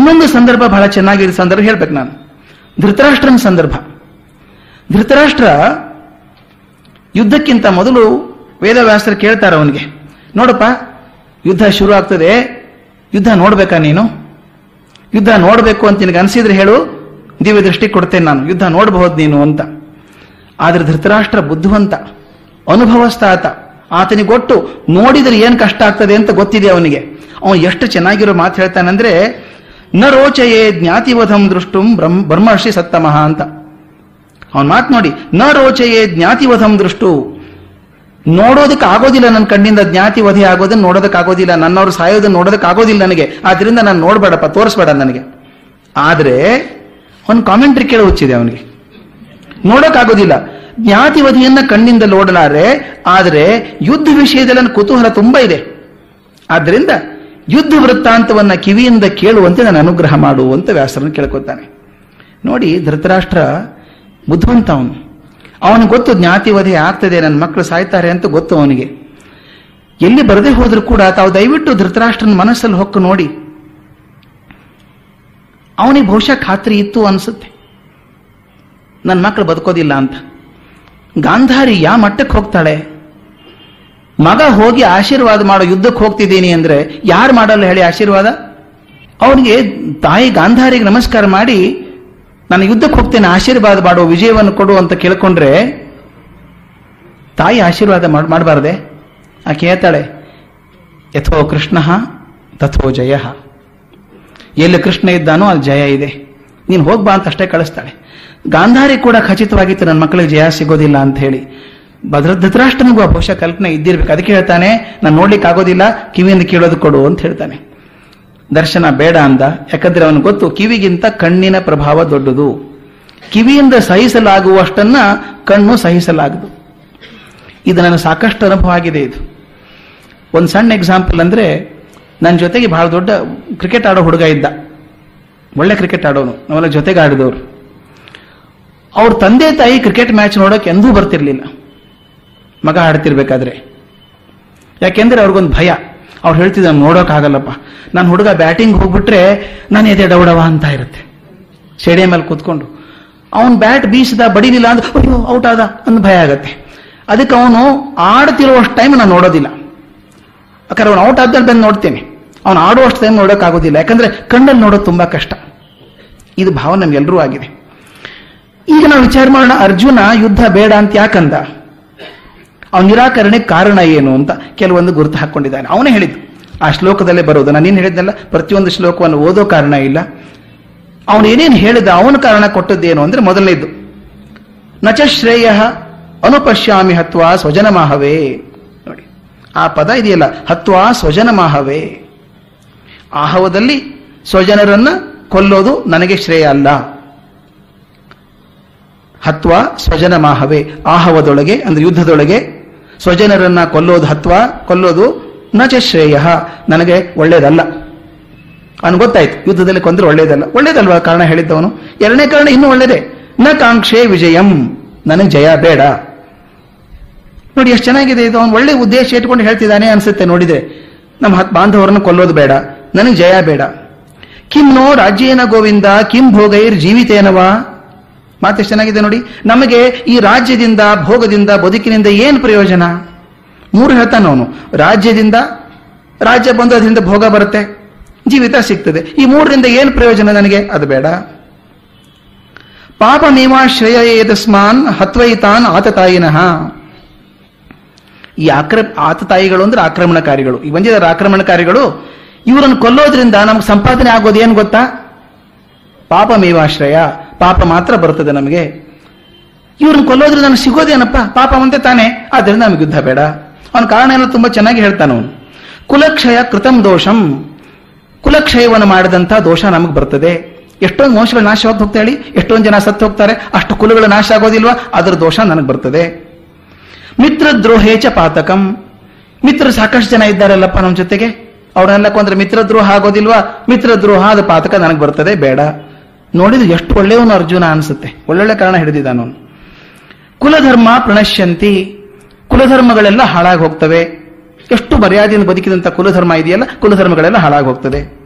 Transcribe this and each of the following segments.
ಇನ್ನೊಂದು ಸಂದರ್ಭ ಬಹಳ ಚೆನ್ನಾಗಿರೋ ಸಂದರ್ಭ ಹೇಳ್ಬೇಕು ನಾನು ಧೃತರಾಷ್ಟ್ರನ ಸಂದರ್ಭ ಧೃತರಾಷ್ಟ್ರ ಯುದ್ಧಕ್ಕಿಂತ ಮೊದಲು ವೇದವ್ಯಾಸರು ಕೇಳ್ತಾರೆ ಅವನಿಗೆ ನೋಡಪ್ಪ ಯುದ್ಧ ಶುರು ಆಗ್ತದೆ ಯುದ್ಧ ನೋಡ್ಬೇಕಾ ನೀನು ಯುದ್ಧ ನೋಡಬೇಕು ಅಂತ ನಿನಗೆ ಅನಿಸಿದ್ರೆ ಹೇಳು ದಿವ್ಯ ದೃಷ್ಟಿ ಕೊಡ್ತೇನೆ ನಾನು ಯುದ್ಧ ನೋಡಬಹುದು ನೀನು ಅಂತ ಆದ್ರೆ ಧೃತರಾಷ್ಟ್ರ ಬುದ್ಧಿವಂತ ಅನುಭವಸ್ಥ ಆತ ಆತನಿಗೆ ಒಟ್ಟು ನೋಡಿದ್ರೆ ಏನು ಕಷ್ಟ ಆಗ್ತದೆ ಅಂತ ಗೊತ್ತಿದೆ ಅವನಿಗೆ ಅವನು ಎಷ್ಟು ಚೆನ್ನಾಗಿರೋ ಮಾತು ಹೇಳ್ತಾನಂದ್ರೆ ನ ರೋಚಯೇ ಜ್ಞಾತಿವಧಂ ದೃಷ್ಟುಂ ಬ್ರಹ್ಮ ಬ್ರಹ್ಮರ್ಷಿ ಸತ್ತಮಃ ಅಂತ ಅವನ ಮಾತು ನೋಡಿ ನ ರೋಚಯೇ ಜ್ಞಾತಿವಧಂ ದೃಷ್ಟು ನೋಡೋದಕ್ಕೆ ಆಗೋದಿಲ್ಲ ನನ್ನ ಕಣ್ಣಿಂದ ಜ್ಞಾತಿ ವಧೆ ಆಗೋದನ್ನ ನೋಡೋದಕ್ಕೆ ಆಗೋದಿಲ್ಲ ನನ್ನವ್ರು ಸಾಯೋದನ್ನ ನೋಡೋದಕ್ಕೆ ಆಗೋದಿಲ್ಲ ನನಗೆ ಆದ್ರಿಂದ ನಾನು ನೋಡ್ಬೇಡಪ್ಪ ತೋರಿಸ್ಬೇಡ ನನಗೆ ಆದ್ರೆ ಒಂದು ಕಾಮೆಂಟ್ರಿ ಕೇಳ ಹುಚ್ಚಿದೆ ಅವನಿಗೆ ನೋಡೋಕ್ಕಾಗೋದಿಲ್ಲ ಜ್ಞಾತಿವಧಿಯನ್ನ ಕಣ್ಣಿಂದ ನೋಡಲಾರೆ ಆದರೆ ಯುದ್ಧ ವಿಷಯದಲ್ಲಿ ನನ್ನ ಕುತೂಹಲ ತುಂಬಾ ಇದೆ ಆದ್ದರಿಂದ ಯುದ್ಧ ವೃತ್ತಾಂತವನ್ನ ಕಿವಿಯಿಂದ ಕೇಳುವಂತೆ ನಾನು ಅನುಗ್ರಹ ಮಾಡು ಅಂತ ವ್ಯಾಸರನ್ನು ಕೇಳ್ಕೊತಾನೆ ನೋಡಿ ಧೃತರಾಷ್ಟ್ರ ಬುದ್ಧಿವಂತ ಅವನು ಅವನು ಗೊತ್ತು ಜ್ಞಾತಿವಧೆ ಆಗ್ತದೆ ನನ್ನ ಮಕ್ಕಳು ಸಾಯ್ತಾರೆ ಅಂತ ಗೊತ್ತು ಅವನಿಗೆ ಎಲ್ಲಿ ಬರದೇ ಹೋದ್ರೂ ಕೂಡ ತಾವು ದಯವಿಟ್ಟು ಧೃತರಾಷ್ಟ್ರನ ಮನಸ್ಸಲ್ಲಿ ಹೊಕ್ಕು ನೋಡಿ ಅವನಿಗೆ ಬಹುಶಃ ಖಾತ್ರಿ ಇತ್ತು ಅನ್ಸುತ್ತೆ ನನ್ನ ಮಕ್ಕಳು ಬದುಕೋದಿಲ್ಲ ಅಂತ ಗಾಂಧಾರಿ ಯಾವ ಮಟ್ಟಕ್ಕೆ ಹೋಗ್ತಾಳೆ ಮಗ ಹೋಗಿ ಆಶೀರ್ವಾದ ಮಾಡೋ ಯುದ್ಧಕ್ಕೆ ಹೋಗ್ತಿದ್ದೀನಿ ಅಂದ್ರೆ ಯಾರು ಮಾಡಲ್ಲ ಹೇಳಿ ಆಶೀರ್ವಾದ ಅವನಿಗೆ ತಾಯಿ ಗಾಂಧಾರಿಗೆ ನಮಸ್ಕಾರ ಮಾಡಿ ನಾನು ಯುದ್ಧಕ್ಕೆ ಹೋಗ್ತೇನೆ ಆಶೀರ್ವಾದ ಮಾಡೋ ವಿಜಯವನ್ನು ಕೊಡು ಅಂತ ಕೇಳ್ಕೊಂಡ್ರೆ ತಾಯಿ ಆಶೀರ್ವಾದ ಮಾಡಬಾರ್ದೆ ಆಕೆ ಹೇಳ್ತಾಳೆ ಯಥೋ ಕೃಷ್ಣ ತಥೋ ಜಯ ಎಲ್ಲಿ ಕೃಷ್ಣ ಇದ್ದಾನೋ ಅಲ್ಲಿ ಜಯ ಇದೆ ನೀನು ಹೋಗ್ಬಾ ಅಂತ ಅಷ್ಟೇ ಕಳಿಸ್ತಾಳೆ ಗಾಂಧಾರಿ ಕೂಡ ಖಚಿತವಾಗಿತ್ತು ನನ್ನ ಮಕ್ಕಳಿಗೆ ಜಯ ಸಿಗೋದಿಲ್ಲ ಅಂತ ಹೇಳಿ ಭದ್ರ ಧೃತರಾಷ್ಟ್ರನಿಗೂ ಆ ಬಹುಶಃ ಕಲ್ಪನೆ ಇದ್ದಿರ್ಬೇಕು ಅದಕ್ಕೆ ಹೇಳ್ತಾನೆ ನಾನು ನೋಡ್ಲಿಕ್ಕೆ ಆಗೋದಿಲ್ಲ ಕಿವಿಯಿಂದ ಕೇಳೋದು ಕೊಡು ಅಂತ ಹೇಳ್ತಾನೆ ದರ್ಶನ ಬೇಡ ಅಂದ ಯಾಕಂದ್ರೆ ಅವನು ಗೊತ್ತು ಕಿವಿಗಿಂತ ಕಣ್ಣಿನ ಪ್ರಭಾವ ದೊಡ್ಡದು ಕಿವಿಯಿಂದ ಸಹಿಸಲಾಗುವಷ್ಟನ್ನ ಕಣ್ಣು ಸಹಿಸಲಾಗದು ಇದು ನನಗೆ ಸಾಕಷ್ಟು ಅನುಭವ ಆಗಿದೆ ಇದು ಒಂದು ಸಣ್ಣ ಎಕ್ಸಾಂಪಲ್ ಅಂದ್ರೆ ನನ್ನ ಜೊತೆಗೆ ಬಹಳ ದೊಡ್ಡ ಕ್ರಿಕೆಟ್ ಆಡೋ ಹುಡುಗ ಇದ್ದ ಒಳ್ಳೆ ಕ್ರಿಕೆಟ್ ಆಡೋನು ನಾವೆಲ್ಲ ಜೊತೆಗೆ ಆಡಿದವರು ಅವ್ರ ತಂದೆ ತಾಯಿ ಕ್ರಿಕೆಟ್ ಮ್ಯಾಚ್ ನೋಡೋಕೆ ಎಂದೂ ಬರ್ತಿರ್ಲಿಲ್ಲ ಮಗ ಆಡ್ತಿರ್ಬೇಕಾದ್ರೆ ಯಾಕೆಂದ್ರೆ ಅವ್ರಿಗೊಂದು ಭಯ ಅವ್ರು ಹೇಳ್ತಿದ್ದ ನೋಡೋಕ್ಕಾಗಲ್ಲಪ್ಪ ನಾನು ಹುಡುಗ ಬ್ಯಾಟಿಂಗ್ ಹೋಗ್ಬಿಟ್ರೆ ನಾನು ಎದೆ ಡೌಡವ ಅಂತ ಇರುತ್ತೆ ಸ್ಟೇಡಿಯಂ ಮೇಲೆ ಕೂತ್ಕೊಂಡು ಅವನು ಬ್ಯಾಟ್ ಬೀಸಿದ ಬಡಿಲಿಲ್ಲ ಅಂದ್ರೆ ಅಯ್ಯೋ ಔಟ್ ಆದ ಅಂತ ಭಯ ಆಗತ್ತೆ ಅದಕ್ಕೆ ಅವನು ಆಡ್ತಿರುವಷ್ಟು ಟೈಮ್ ನಾನು ನೋಡೋದಿಲ್ಲ ಯಾಕಂದ್ರೆ ಅವನು ಔಟ್ ಆದ್ಮೇಲೆ ಬಂದು ನೋಡ್ತೇನೆ ಅವನು ಆಡುವಷ್ಟು ಟೈಮ್ ನೋಡೋಕ್ಕಾಗೋದಿಲ್ಲ ಯಾಕಂದ್ರೆ ಕಣ್ಣಲ್ಲಿ ನೋಡೋದು ತುಂಬಾ ಕಷ್ಟ ಇದು ಭಾವ ನಮ್ಗೆಲ್ಲರೂ ಆಗಿದೆ ಈಗ ನಾವು ವಿಚಾರ ಮಾಡೋಣ ಅರ್ಜುನ ಯುದ್ಧ ಬೇಡ ಅಂತ ಯಾಕಂದ ಅವನ ನಿರಾಕರಣೆಗೆ ಕಾರಣ ಏನು ಅಂತ ಕೆಲವೊಂದು ಗುರುತು ಹಾಕೊಂಡಿದ್ದಾನೆ ಅವನೇ ಹೇಳಿದ್ದು ಆ ಶ್ಲೋಕದಲ್ಲೇ ಬರೋದು ನಾನು ಏನು ಹೇಳಿದ್ನಲ್ಲ ಪ್ರತಿಯೊಂದು ಶ್ಲೋಕವನ್ನು ಓದೋ ಕಾರಣ ಇಲ್ಲ ಅವನು ಏನೇನು ಹೇಳಿದ ಅವನ ಕಾರಣ ಕೊಟ್ಟದ್ದೇನು ಅಂದ್ರೆ ಮೊದಲನೇದು ನಚ ಶ್ರೇಯ ಅನುಪಶ್ಯಾಮಿ ಹತ್ವಾ ಸ್ವಜನಮಾಹವೇ ನೋಡಿ ಆ ಪದ ಇದೆಯಲ್ಲ ಹತ್ವಾ ಸ್ವಜನಮಾಹವೇ ಆಹವದಲ್ಲಿ ಸ್ವಜನರನ್ನ ಕೊಲ್ಲೋದು ನನಗೆ ಶ್ರೇಯ ಅಲ್ಲ ಹತ್ವ ಸ್ವಜನ ಮಾಹವೇ ಆಹವದೊಳಗೆ ಅಂದ್ರೆ ಯುದ್ಧದೊಳಗೆ ಸ್ವಜನರನ್ನ ಕೊಲ್ಲೋದು ಹತ್ವ ಕೊಲ್ಲೋದು ನಚ ಶ್ರೇಯ ನನಗೆ ಒಳ್ಳೇದಲ್ಲ ಅವನು ಗೊತ್ತಾಯ್ತು ಯುದ್ಧದಲ್ಲಿ ಕೊಂದ್ರೆ ಒಳ್ಳೇದಲ್ಲ ಒಳ್ಳೇದಲ್ವಾ ಕಾರಣ ಹೇಳಿದ್ದವನು ಎರಡನೇ ಕಾರಣ ಇನ್ನೂ ಒಳ್ಳೇದೇ ನ ಕಾಂಕ್ಷೆ ವಿಜಯಂ ನನಗೆ ಜಯ ಬೇಡ ನೋಡಿ ಎಷ್ಟು ಚೆನ್ನಾಗಿದೆ ಇದು ಅವನು ಒಳ್ಳೆ ಉದ್ದೇಶ ಇಟ್ಕೊಂಡು ಹೇಳ್ತಿದ್ದಾನೆ ಅನ್ಸುತ್ತೆ ನೋಡಿದ್ರೆ ನಮ್ಮ ಹತ್ ಬಾಂಧವರನ್ನು ಕೊಲ್ಲೋದು ಬೇಡ ನನಗೆ ಜಯ ಬೇಡ ಕಿಂ ನೋ ರಾಜ್ಯೇನ ಗೋವಿಂದ ಕಿಂ ಭೋಗೈರ್ ಜೀವಿತೇನವಾ ಮಾತೆಷ್ಟು ಚೆನ್ನಾಗಿದೆ ನೋಡಿ ನಮಗೆ ಈ ರಾಜ್ಯದಿಂದ ಭೋಗದಿಂದ ಬದುಕಿನಿಂದ ಏನು ಪ್ರಯೋಜನ ಮೂರು ಹೇಳ್ತಾನೆ ಅವನು ರಾಜ್ಯದಿಂದ ರಾಜ್ಯ ಬಂದು ಅದರಿಂದ ಭೋಗ ಬರುತ್ತೆ ಜೀವಿತ ಸಿಗ್ತದೆ ಈ ಮೂರರಿಂದ ಏನು ಪ್ರಯೋಜನ ನನಗೆ ಅದು ಬೇಡ ಪಾಪಮೇವಾಶ್ರಯ ಏತಸ್ಮಾನ್ ಹತ್ವೈತಾನ್ ಆತತಾಯಿನಃ ಈ ಆಕ್ರ ಆತತಾಯಿಗಳು ಅಂದ್ರೆ ಆಕ್ರಮಣಕಾರಿಗಳು ಈ ಬಂದಿದ್ದಾರೆ ಆಕ್ರಮಣಕಾರಿಗಳು ಇವರನ್ನು ಕೊಲ್ಲೋದ್ರಿಂದ ನಮ್ಗೆ ಸಂಪಾದನೆ ಆಗೋದು ಏನು ಗೊತ್ತಾ ಪಾಪಮೇವಾಶ್ರಯ ಪಾಪ ಮಾತ್ರ ಬರ್ತದೆ ನಮಗೆ ಇವ್ರನ್ನ ಕೊಲ್ಲೋದ್ರಿಂದ ನನಗೆ ಸಿಗೋದೇನಪ್ಪ ಪಾಪ ಅಂತೆ ತಾನೆ ಆದ್ದರಿಂದ ನಮಗೆ ಯುದ್ಧ ಬೇಡ ಅವನ ಕಾರಣ ಏನೋ ತುಂಬಾ ಚೆನ್ನಾಗಿ ಹೇಳ್ತಾನೆ ಅವನು ಕುಲಕ್ಷಯ ಕೃತಂ ದೋಷಂ ಕುಲಕ್ಷಯವನ್ನು ಮಾಡಿದಂಥ ದೋಷ ನಮಗೆ ಬರ್ತದೆ ಎಷ್ಟೊಂದು ವಂಶಗಳು ನಾಶವಾಗಿ ಹೋಗ್ತಾ ಹೇಳಿ ಎಷ್ಟೊಂದು ಜನ ಸತ್ತು ಹೋಗ್ತಾರೆ ಅಷ್ಟು ಕುಲಗಳು ನಾಶ ಆಗೋದಿಲ್ವಾ ಅದರ ದೋಷ ನನಗೆ ಬರ್ತದೆ ಮಿತ್ರ ದ್ರೋಹೇಚ ಪಾತಕಂ ಮಿತ್ರರು ಸಾಕಷ್ಟು ಜನ ಇದ್ದಾರಲ್ಲಪ್ಪ ನಮ್ಮ ಜೊತೆಗೆ ಅವ್ರನ್ನೆಲ್ಲ ಕೊಂದ್ರೆ ಮಿತ್ರ ದ್ರೋಹ ಆಗೋದಿಲ್ವಾ ಮಿತ್ರ ದ್ರೋಹ ಅದು ಪಾತಕ ನನಗೆ ಬರ್ತದೆ ಬೇಡ ನೋಡಿದ್ರೆ ಎಷ್ಟು ಒಳ್ಳೆಯವನು ಅರ್ಜುನ ಅನ್ಸುತ್ತೆ ಒಳ್ಳೊಳ್ಳೆ ಕಾರಣ ಹಿಡಿದಿದ್ದಾನು ಅವನು ಕುಲಧರ್ಮ ಪ್ರಣಶ್ಯಂತಿ ಕುಲಧರ್ಮಗಳೆಲ್ಲ ಹಾಳಾಗಿ ಹೋಗ್ತವೆ ಎಷ್ಟು ಮರ್ಯಾದೆಯಿಂದ ಬದುಕಿದಂಥ ಕುಲಧರ್ಮ ಇದೆಯಲ್ಲ ಕುಲಧರ್ಮಗಳೆಲ್ಲ ಹಾಳಾಗಿ ಹೋಗ್ತದೆ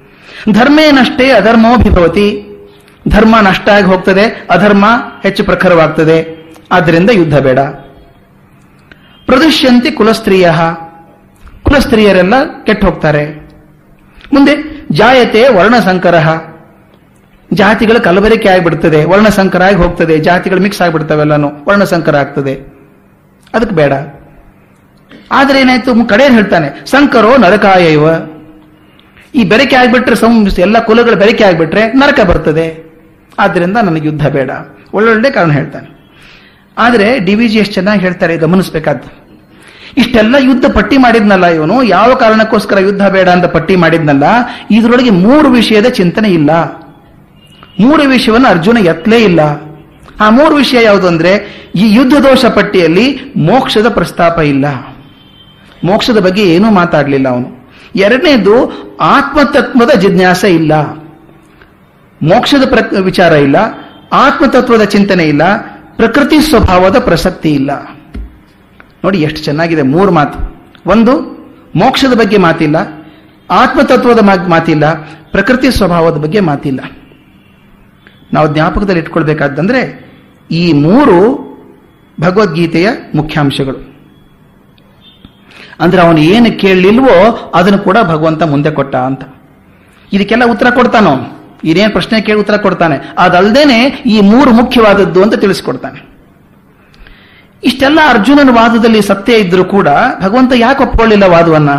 ಧರ್ಮೇನಷ್ಟೇ ಅಧರ್ಮೋಭಿಭವತಿ ಧರ್ಮ ನಷ್ಟ ಆಗಿ ಹೋಗ್ತದೆ ಅಧರ್ಮ ಹೆಚ್ಚು ಪ್ರಖರವಾಗ್ತದೆ ಆದ್ದರಿಂದ ಯುದ್ಧ ಬೇಡ ಪ್ರದುಷ್ಯಂತಿ ಕುಲಸ್ತ್ರೀಯ ಕುಲಸ್ತ್ರೀಯರೆಲ್ಲ ಕೆಟ್ಟು ಹೋಗ್ತಾರೆ ಮುಂದೆ ಜಾಯತೆ ವರ್ಣಸಂಕರ ಜಾತಿಗಳ ಕಲಬೆರಕೆ ಆಗಿಬಿಡ್ತದೆ ವರ್ಣಸಂಕರ ಆಗಿ ಹೋಗ್ತದೆ ಜಾತಿಗಳು ಮಿಕ್ಸ್ ಆಗಿಬಿಡ್ತವೆಲ್ಲನು ವರ್ಣಸಂಕರ ಆಗ್ತದೆ ಅದಕ್ಕೆ ಬೇಡ ಆದ್ರೆ ಏನಾಯ್ತು ಕಡೆ ಹೇಳ್ತಾನೆ ಸಂಕರೋ ನರಕಾಯ ಇವ ಈ ಬೆರಕೆ ಆಗ್ಬಿಟ್ರೆ ಸಂ ಎಲ್ಲ ಕುಲಗಳು ಬೆರಕೆ ಆಗ್ಬಿಟ್ರೆ ನರಕ ಬರ್ತದೆ ಆದ್ರಿಂದ ನನಗೆ ಯುದ್ಧ ಬೇಡ ಒಳ್ಳೊಳ್ಳೆ ಕಾರಣ ಹೇಳ್ತಾನೆ ಆದ್ರೆ ಡಿ ವಿ ಜಿ ಎಷ್ಟು ಚೆನ್ನಾಗಿ ಹೇಳ್ತಾರೆ ಗಮನಿಸಬೇಕಾದ್ದು ಇಷ್ಟೆಲ್ಲ ಯುದ್ಧ ಪಟ್ಟಿ ಮಾಡಿದ್ನಲ್ಲ ಇವನು ಯಾವ ಕಾರಣಕ್ಕೋಸ್ಕರ ಯುದ್ಧ ಬೇಡ ಅಂತ ಪಟ್ಟಿ ಮಾಡಿದ್ನಲ್ಲ ಇದರೊಳಗೆ ಮೂರು ವಿಷಯದ ಚಿಂತನೆ ಇಲ್ಲ ಮೂರು ವಿಷಯವನ್ನು ಅರ್ಜುನ ಎತ್ತಲೇ ಇಲ್ಲ ಆ ಮೂರು ವಿಷಯ ಯಾವುದು ಅಂದ್ರೆ ಈ ಯುದ್ಧ ದೋಷ ಪಟ್ಟಿಯಲ್ಲಿ ಮೋಕ್ಷದ ಪ್ರಸ್ತಾಪ ಇಲ್ಲ ಮೋಕ್ಷದ ಬಗ್ಗೆ ಏನೂ ಮಾತಾಡಲಿಲ್ಲ ಅವನು ಎರಡನೇದು ಆತ್ಮತತ್ವದ ಜಿಜ್ಞಾಸೆ ಇಲ್ಲ ಮೋಕ್ಷದ ಪ್ರ ವಿಚಾರ ಇಲ್ಲ ಆತ್ಮತತ್ವದ ಚಿಂತನೆ ಇಲ್ಲ ಪ್ರಕೃತಿ ಸ್ವಭಾವದ ಪ್ರಸಕ್ತಿ ಇಲ್ಲ ನೋಡಿ ಎಷ್ಟು ಚೆನ್ನಾಗಿದೆ ಮೂರು ಮಾತು ಒಂದು ಮೋಕ್ಷದ ಬಗ್ಗೆ ಮಾತಿಲ್ಲ ಆತ್ಮತತ್ವದ ಮಾ- ಮಾತಿಲ್ಲ ಪ್ರಕೃತಿ ಸ್ವಭಾವದ ಬಗ್ಗೆ ಮಾತಿಲ್ಲ ನಾವು ಜ್ಞಾಪಕದಲ್ಲಿ ಇಟ್ಕೊಳ್ಬೇಕಾದಂದ್ರೆ ಈ ಮೂರು ಭಗವದ್ಗೀತೆಯ ಮುಖ್ಯಾಂಶಗಳು ಅಂದ್ರೆ ಅವನು ಏನು ಕೇಳಲಿಲ್ವೋ ಅದನ್ನು ಕೂಡ ಭಗವಂತ ಮುಂದೆ ಕೊಟ್ಟ ಅಂತ ಇದಕ್ಕೆಲ್ಲ ಉತ್ತರ ಕೊಡ್ತಾನೋ ಇದೇನು ಪ್ರಶ್ನೆ ಕೇಳಿ ಉತ್ತರ ಕೊಡ್ತಾನೆ ಅದಲ್ದೇನೆ ಈ ಮೂರು ಮುಖ್ಯವಾದದ್ದು ಅಂತ ತಿಳಿಸ್ಕೊಡ್ತಾನೆ ಇಷ್ಟೆಲ್ಲ ಅರ್ಜುನನ ವಾದದಲ್ಲಿ ಸತ್ಯ ಇದ್ರೂ ಕೂಡ ಭಗವಂತ ಯಾಕೆ ಒಪ್ಕೊಳ್ಳಿಲ್ಲ ವಾದವನ್ನ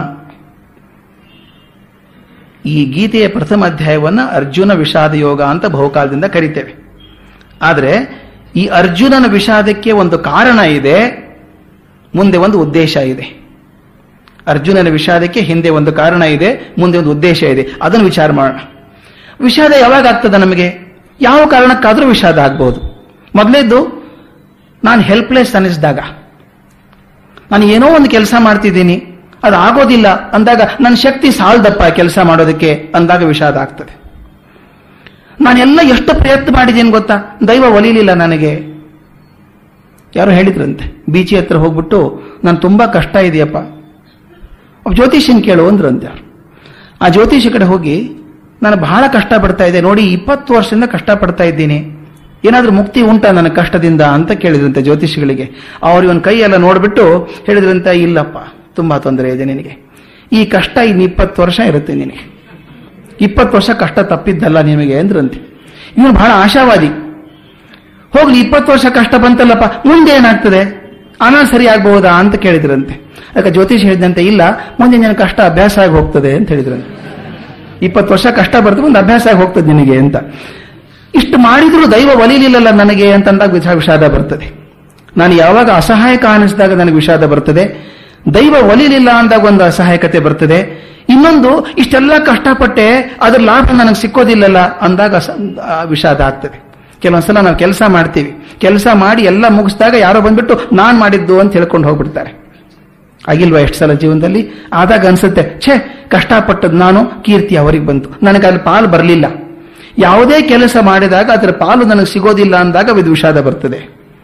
ಈ ಗೀತೆಯ ಪ್ರಥಮ ಅಧ್ಯಾಯವನ್ನ ಅರ್ಜುನ ವಿಷಾದ ಯೋಗ ಅಂತ ಬಹುಕಾಲದಿಂದ ಕರಿತೇವೆ ಆದರೆ ಈ ಅರ್ಜುನನ ವಿಷಾದಕ್ಕೆ ಒಂದು ಕಾರಣ ಇದೆ ಮುಂದೆ ಒಂದು ಉದ್ದೇಶ ಇದೆ ಅರ್ಜುನನ ವಿಷಾದಕ್ಕೆ ಹಿಂದೆ ಒಂದು ಕಾರಣ ಇದೆ ಮುಂದೆ ಒಂದು ಉದ್ದೇಶ ಇದೆ ಅದನ್ನು ವಿಚಾರ ಮಾಡೋಣ ವಿಷಾದ ಯಾವಾಗ ಆಗ್ತದೆ ನಮಗೆ ಯಾವ ಕಾರಣಕ್ಕಾದರೂ ವಿಷಾದ ಆಗ್ಬೋದು ಮೊದಲೇದ್ದು ನಾನು ಹೆಲ್ಪ್ಲೆಸ್ ಅನ್ನಿಸಿದಾಗ ನಾನು ಏನೋ ಒಂದು ಕೆಲಸ ಮಾಡ್ತಿದ್ದೀನಿ ಅದು ಆಗೋದಿಲ್ಲ ಅಂದಾಗ ನನ್ನ ಶಕ್ತಿ ಸಾಲದಪ್ಪ ಕೆಲಸ ಮಾಡೋದಕ್ಕೆ ಅಂದಾಗ ವಿಷಾದ ಆಗ್ತದೆ ನಾನೆಲ್ಲ ಎಷ್ಟು ಪ್ರಯತ್ನ ಮಾಡಿದ್ದೀನಿ ಗೊತ್ತಾ ದೈವ ಒಲಿಲಿಲ್ಲ ನನಗೆ ಯಾರು ಹೇಳಿದ್ರಂತೆ ಬೀಚಿ ಹತ್ರ ಹೋಗ್ಬಿಟ್ಟು ನಾನು ತುಂಬಾ ಕಷ್ಟ ಇದೆಯಪ್ಪ ಜ್ಯೋತಿಷನ್ ಕೇಳು ಅಂದ್ರಂತೆ ಅವ್ರು ಆ ಜ್ಯೋತಿಷಿ ಕಡೆ ಹೋಗಿ ನಾನು ಬಹಳ ಕಷ್ಟ ಪಡ್ತಾ ಇದ್ದೆ ನೋಡಿ ಇಪ್ಪತ್ತು ವರ್ಷದಿಂದ ಕಷ್ಟ ಪಡ್ತಾ ಇದ್ದೀನಿ ಏನಾದ್ರೂ ಮುಕ್ತಿ ಉಂಟಾ ನನ್ನ ಕಷ್ಟದಿಂದ ಅಂತ ಕೇಳಿದ್ರಂತೆ ಜ್ಯೋತಿಷಿಗಳಿಗೆ ಅವ್ರು ಇವನ್ ಕೈ ಎಲ್ಲ ನೋಡ್ಬಿಟ್ಟು ಹೇಳಿದ್ರಂತೆ ಇಲ್ಲಪ್ಪ ತುಂಬಾ ತೊಂದರೆ ಇದೆ ನಿನಗೆ ಈ ಕಷ್ಟ ಇನ್ನು ಇಪ್ಪತ್ತು ವರ್ಷ ಇರುತ್ತೆ ನಿನಗೆ ಇಪ್ಪತ್ತು ವರ್ಷ ಕಷ್ಟ ತಪ್ಪಿದ್ದಲ್ಲ ನಿಮಗೆ ಅಂದ್ರಂತೆ ಇವನು ಬಹಳ ಆಶಾವಾದಿ ಹೋಗ್ಲಿ ಇಪ್ಪತ್ತು ವರ್ಷ ಕಷ್ಟ ಬಂತಲ್ಲಪ್ಪ ಮುಂದೆ ಏನಾಗ್ತದೆ ಆಮೇಲೆ ಸರಿ ಆಗ್ಬಹುದಾ ಅಂತ ಕೇಳಿದ್ರಂತೆ ಅದಕ್ಕೆ ಜ್ಯೋತಿಷ್ ಹೇಳಿದಂತೆ ಇಲ್ಲ ಮುಂದೆ ನಿನ್ನ ಕಷ್ಟ ಅಭ್ಯಾಸ ಆಗಿ ಹೋಗ್ತದೆ ಅಂತ ಹೇಳಿದ್ರಂತೆ ಇಪ್ಪತ್ತು ವರ್ಷ ಕಷ್ಟ ಬರ್ತದೆ ಮುಂದೆ ಅಭ್ಯಾಸ ಆಗಿ ಹೋಗ್ತದೆ ನಿನಗೆ ಅಂತ ಇಷ್ಟು ಮಾಡಿದ್ರು ದೈವ ಒಲಿಲಿಲ್ಲಲ್ಲ ನನಗೆ ಅಂತಂದಾಗ ವಿಷ- ವಿಷಾದ ಬರ್ತದೆ ನಾನು ಯಾವಾಗ ಅಸಹಾಯಕ ಅನಿಸಿದಾಗ ನನಗೆ ವಿಷಾದ ಬರ್ತದೆ ದೈವ ಒಲಿಲಿಲ್ಲ ಅಂದಾಗ ಒಂದು ಅಸಹಾಯಕತೆ ಬರ್ತದೆ ಇನ್ನೊಂದು ಇಷ್ಟೆಲ್ಲ ಕಷ್ಟಪಟ್ಟೆ ಅದ್ರ ಲಾಭ ನನಗೆ ಸಿಕ್ಕೋದಿಲ್ಲಲ್ಲ ಅಂದಾಗ ಅಸ- ಆ ವಿಷಾದ ಆಗ್ತದೆ ಕೆಲವೊಂದ್ಸಲ ನಾವು ಕೆಲಸ ಮಾಡ್ತೀವಿ ಕೆಲಸ ಮಾಡಿ ಎಲ್ಲ ಮುಗಿಸಿದಾಗ ಯಾರೋ ಬಂದ್ಬಿಟ್ಟು ನಾನ್ ಮಾಡಿದ್ದು ಅಂತ ಹೇಳ್ಕೊಂಡು ಹೋಗ್ಬಿಡ್ತಾರೆ ಆಗಿಲ್ವಾ ಎಷ್ಟು ಸಲ ಜೀವನದಲ್ಲಿ ಆದಾಗ ಅನ್ಸುತ್ತೆ ಛೇ ಕಷ್ಟಪಟ್ಟದ್ದು ನಾನು ಕೀರ್ತಿ ಅವರಿಗೆ ಬಂತು ನನಗೆ ಅಲ್ಲಿ ಪಾಲು ಬರಲಿಲ್ಲ ಯಾವುದೇ ಕೆಲಸ ಮಾಡಿದಾಗ ಅದರ ಪಾಲು ನನಗೆ ಸಿಗೋದಿಲ್ಲ ಅಂದಾಗ ಇದು ವಿಷಾದ ಬರ್ತದೆ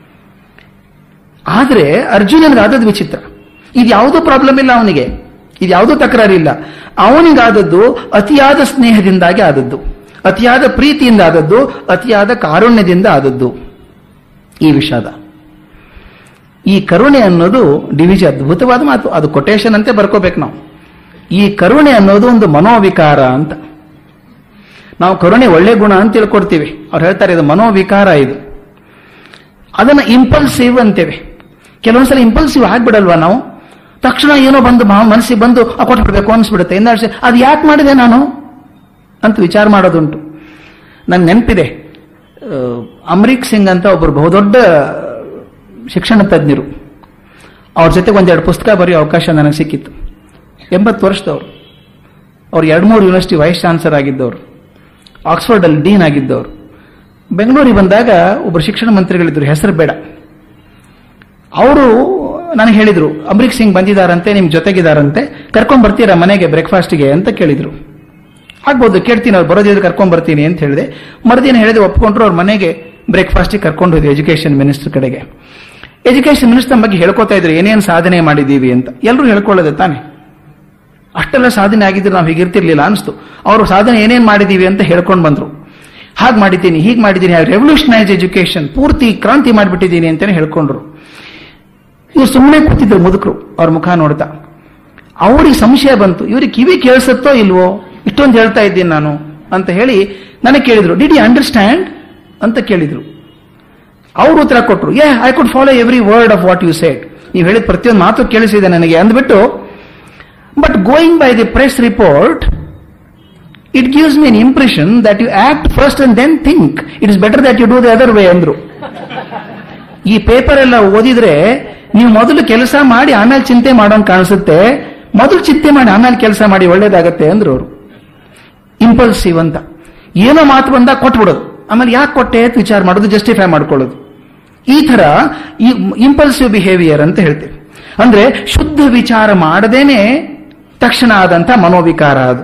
ಆದ್ರೆ ಅರ್ಜುನನಿಗೆ ಆದದ್ದು ವಿಚಿತ್ರ ಇದು ಯಾವುದೂ ಪ್ರಾಬ್ಲಮ್ ಇಲ್ಲ ಅವನಿಗೆ ಇದು ಯಾವುದೂ ತಕರಾರಿಲ್ಲ ಅವನಿಗಾದದ್ದು ಅತಿಯಾದ ಸ್ನೇಹದಿಂದಾಗಿ ಆದದ್ದು ಅತಿಯಾದ ಪ್ರೀತಿಯಿಂದ ಆದದ್ದು ಅತಿಯಾದ ಕಾರುಣ್ಯದಿಂದ ಆದದ್ದು ಈ ವಿಷಾದ ಈ ಕರುಣೆ ಅನ್ನೋದು ಡಿವಿಜಿ ಅದ್ಭುತವಾದ ಮಾತು ಅದು ಕೊಟೇಶನ್ ಅಂತೆ ಬರ್ಕೋಬೇಕು ನಾವು ಈ ಕರುಣೆ ಅನ್ನೋದು ಒಂದು ಮನೋವಿಕಾರ ಅಂತ ನಾವು ಕರುಣೆ ಒಳ್ಳೆ ಗುಣ ಅಂತ ತಿಳ್ಕೊಡ್ತೀವಿ ಅವ್ರು ಹೇಳ್ತಾರೆ ಇದು ಮನೋವಿಕಾರ ಇದು ಅದನ್ನ ಇಂಪಲ್ಸಿವ್ ಅಂತೇವೆ ಕೆಲವೊಂದ್ಸಲ ಇಂಪಲ್ಸಿವ್ ಆಗ್ಬಿಡಲ್ವಾ ನಾವು ತಕ್ಷಣ ಏನೋ ಬಂದು ಮಾ- ಮನಸ್ಸಿಗೆ ಬಂದು ಆ ಕೊಟ್ಬಿಡ್ಬೇಕು ಅನ್ಸ್ಬಿಡುತ್ತೆ ಎಂದ ಅದು ಯಾಕೆ ಮಾಡಿದೆ ನಾನು ಅಂತ ವಿಚಾರ ಮಾಡೋದುಂಟು ನನ್ ನೆನಪಿದೆ ಆ, ಅಮರೀಕ್ ಸಿಂಗ್ ಅಂತ ಒಬ್ಬರು ಬಹುದೊಡ್ಡ ಶಿಕ್ಷಣ ತಜ್ಞರು ಅವ್ರ ಜೊತೆ ಒಂದೆರಡು ಪುಸ್ತಕ ಬರೆಯೋ ಅವಕಾಶ ನನಗೆ ಸಿಕ್ಕಿತ್ತು ಎಂಬತ್ತು ವರ್ಷದವ್ರು ಅವ್ರು ಎರಡು ಮೂರು ಯೂನಿವರ್ಸಿಟಿ ವೈಸ್ ಚಾನ್ಸಲರ್ ಆಗಿದ್ದವರು ಆಕ್ಸ್ಫರ್ಡ್ ಅಲ್ಲಿ ಡೀನ್ ಆಗಿದ್ದವರು ಬೆಂಗಳೂರಿಗೆ ಬಂದಾಗ ಒಬ್ಬರು ಶಿಕ್ಷಣ ಮಂತ್ರಿಗಳಿದ್ರು ಹೆಸರು ಬೇಡ ಅವರು ನನಗೆ ಹೇಳಿದ್ರು ಅಮರೀಕ್ ಸಿಂಗ್ ಬಂದಿದ್ದಾರಂತೆ ನಿಮ್ ಜೊತೆಗಿದ್ದಾರಂತೆ ಕರ್ಕೊಂಡ್ ಬರ್ತೀರಾ ಮನೆಗೆ ಬ್ರೇಕ್ಫಾಸ್ಟ್ಗೆ ಅಂತ ಕೇಳಿದ್ರು ಆಗ್ಬೋದು ಕೇಳ್ತೀನಿ ಅವ್ರು ಬರೋದಿದ್ರೆ ಕರ್ಕೊಂಡ್ ಬರ್ತೀನಿ ಅಂತ ಹೇಳಿದೆ ಮರುದಿನ ಹೇಳಿದೆ ಒಪ್ಕೊಂಡ್ರು ಅವ್ರ ಮನೆಗೆ ಬ್ರೇಕ್ಫಾಸ್ಟಿಗೆ ಕರ್ಕೊಂಡು ಹೋದ್ವಿ ಎಜುಕೇಶನ್ ಮಿನಿಸ್ಟರ್ ಕಡೆಗೆ ಎಜುಕೇಶನ್ ಮಿನಿಸ್ಟರ್ ಬಗ್ಗೆ ಹೇಳ್ಕೊತಾ ಇದ್ರು ಏನೇನು ಸಾಧನೆ ಮಾಡಿದ್ದೀವಿ ಅಂತ ಎಲ್ಲರೂ ಹೇಳ್ಕೊಳ್ಳೋದೆ ತಾನೆ ಅಷ್ಟೆಲ್ಲ ಸಾಧನೆ ಆಗಿದ್ರೆ ನಾವು ಹೀಗಿರ್ತಿರ್ಲಿಲ್ಲ ಅನಿಸ್ತು ಅವರು ಸಾಧನೆ ಏನೇನ್ ಮಾಡಿದೀವಿ ಅಂತ ಹೇಳ್ಕೊಂಡು ಬಂದ್ರು ಹಾಗೆ ಮಾಡಿದ್ದೀನಿ ಹೀಗೆ ಮಾಡಿದ್ದೀನಿ ರೆವಲ್ಯೂಷನೈಸ್ ಎಜುಕೇಶನ್ ಪೂರ್ತಿ ಕ್ರಾಂತಿ ಮಾಡಿಬಿಟ್ಟಿದ್ದೀನಿ ಅಂತಾನೆ ಹೇಳ್ಕೊಂಡ್ರು ಇವ್ರು ಸುಮ್ಮನೆ ಕೂತಿದ್ರು ಮುದುಕರು ಅವ್ರ ಮುಖ ನೋಡ್ತಾ ಅವ್ರಿಗೆ ಸಂಶಯ ಬಂತು ಇವ್ರಿಗೆ ಕಿವಿ ಕೇಳಿಸುತ್ತೋ ಇಲ್ವೋ ಇಷ್ಟೊಂದು ಹೇಳ್ತಾ ಇದ್ದೀನಿ ನಾನು ಅಂತ ಹೇಳಿ ನನಗೆ ಕೇಳಿದ್ರು ಡಿಡ್ ಯು ಅಂಡರ್ಸ್ಟ್ಯಾಂಡ್ ಅಂತ ಕೇಳಿದ್ರು ಅವ್ರು ಉತ್ತರ ಕೊಟ್ಟರು yeah I could follow every word of what you said ನೀವು ಹೇಳಿದ ಪ್ರತಿಯೊಂದು ಮಾತು ಕೇಳಿಸಿದೆ ನನಗೆ ಅಂದ್ಬಿಟ್ಟು but going by the press report it gives me an impression that you act first and then think it is better that you do the other way ಅಂದ್ರು ಈ paper ಎಲ್ಲ ಓದಿದ್ರೆ ನೀವು ಮೊದಲು ಕೆಲಸ ಮಾಡಿ ಆಮೇಲೆ ಚಿಂತೆ ಮಾಡೋಂಗ್ ಕಾಣಿಸುತ್ತೆ ಮೊದಲು ಚಿಂತೆ ಮಾಡಿ ಆಮೇಲೆ ಕೆಲಸ ಮಾಡಿ ಒಳ್ಳೇದಾಗತ್ತೆ ಅಂದ್ರು ಅವರು ಇಂಪಲ್ಸಿವ್ ಅಂತ ಏನೋ ಮಾತು ಬಂದಾಗ ಕೊಟ್ಬಿಡೋದು ಆಮೇಲೆ ಯಾಕೆ ಕೊಟ್ಟೆ ಅಂತ ವಿಚಾರ ಮಾಡೋದು ಜಸ್ಟಿಫೈ ಮಾಡ್ಕೊಳ್ಳೋದು ಈ ತರ ಈ ಇಂಪಲ್ಸಿವ್ ಬಿಹೇವಿಯರ್ ಅಂತ ಹೇಳ್ತೇವೆ ಅಂದ್ರೆ ಶುದ್ಧ ವಿಚಾರ ಮಾಡದೇನೆ ತಕ್ಷಣ ಆದಂತ ಮನೋವಿಕಾರ ಅದು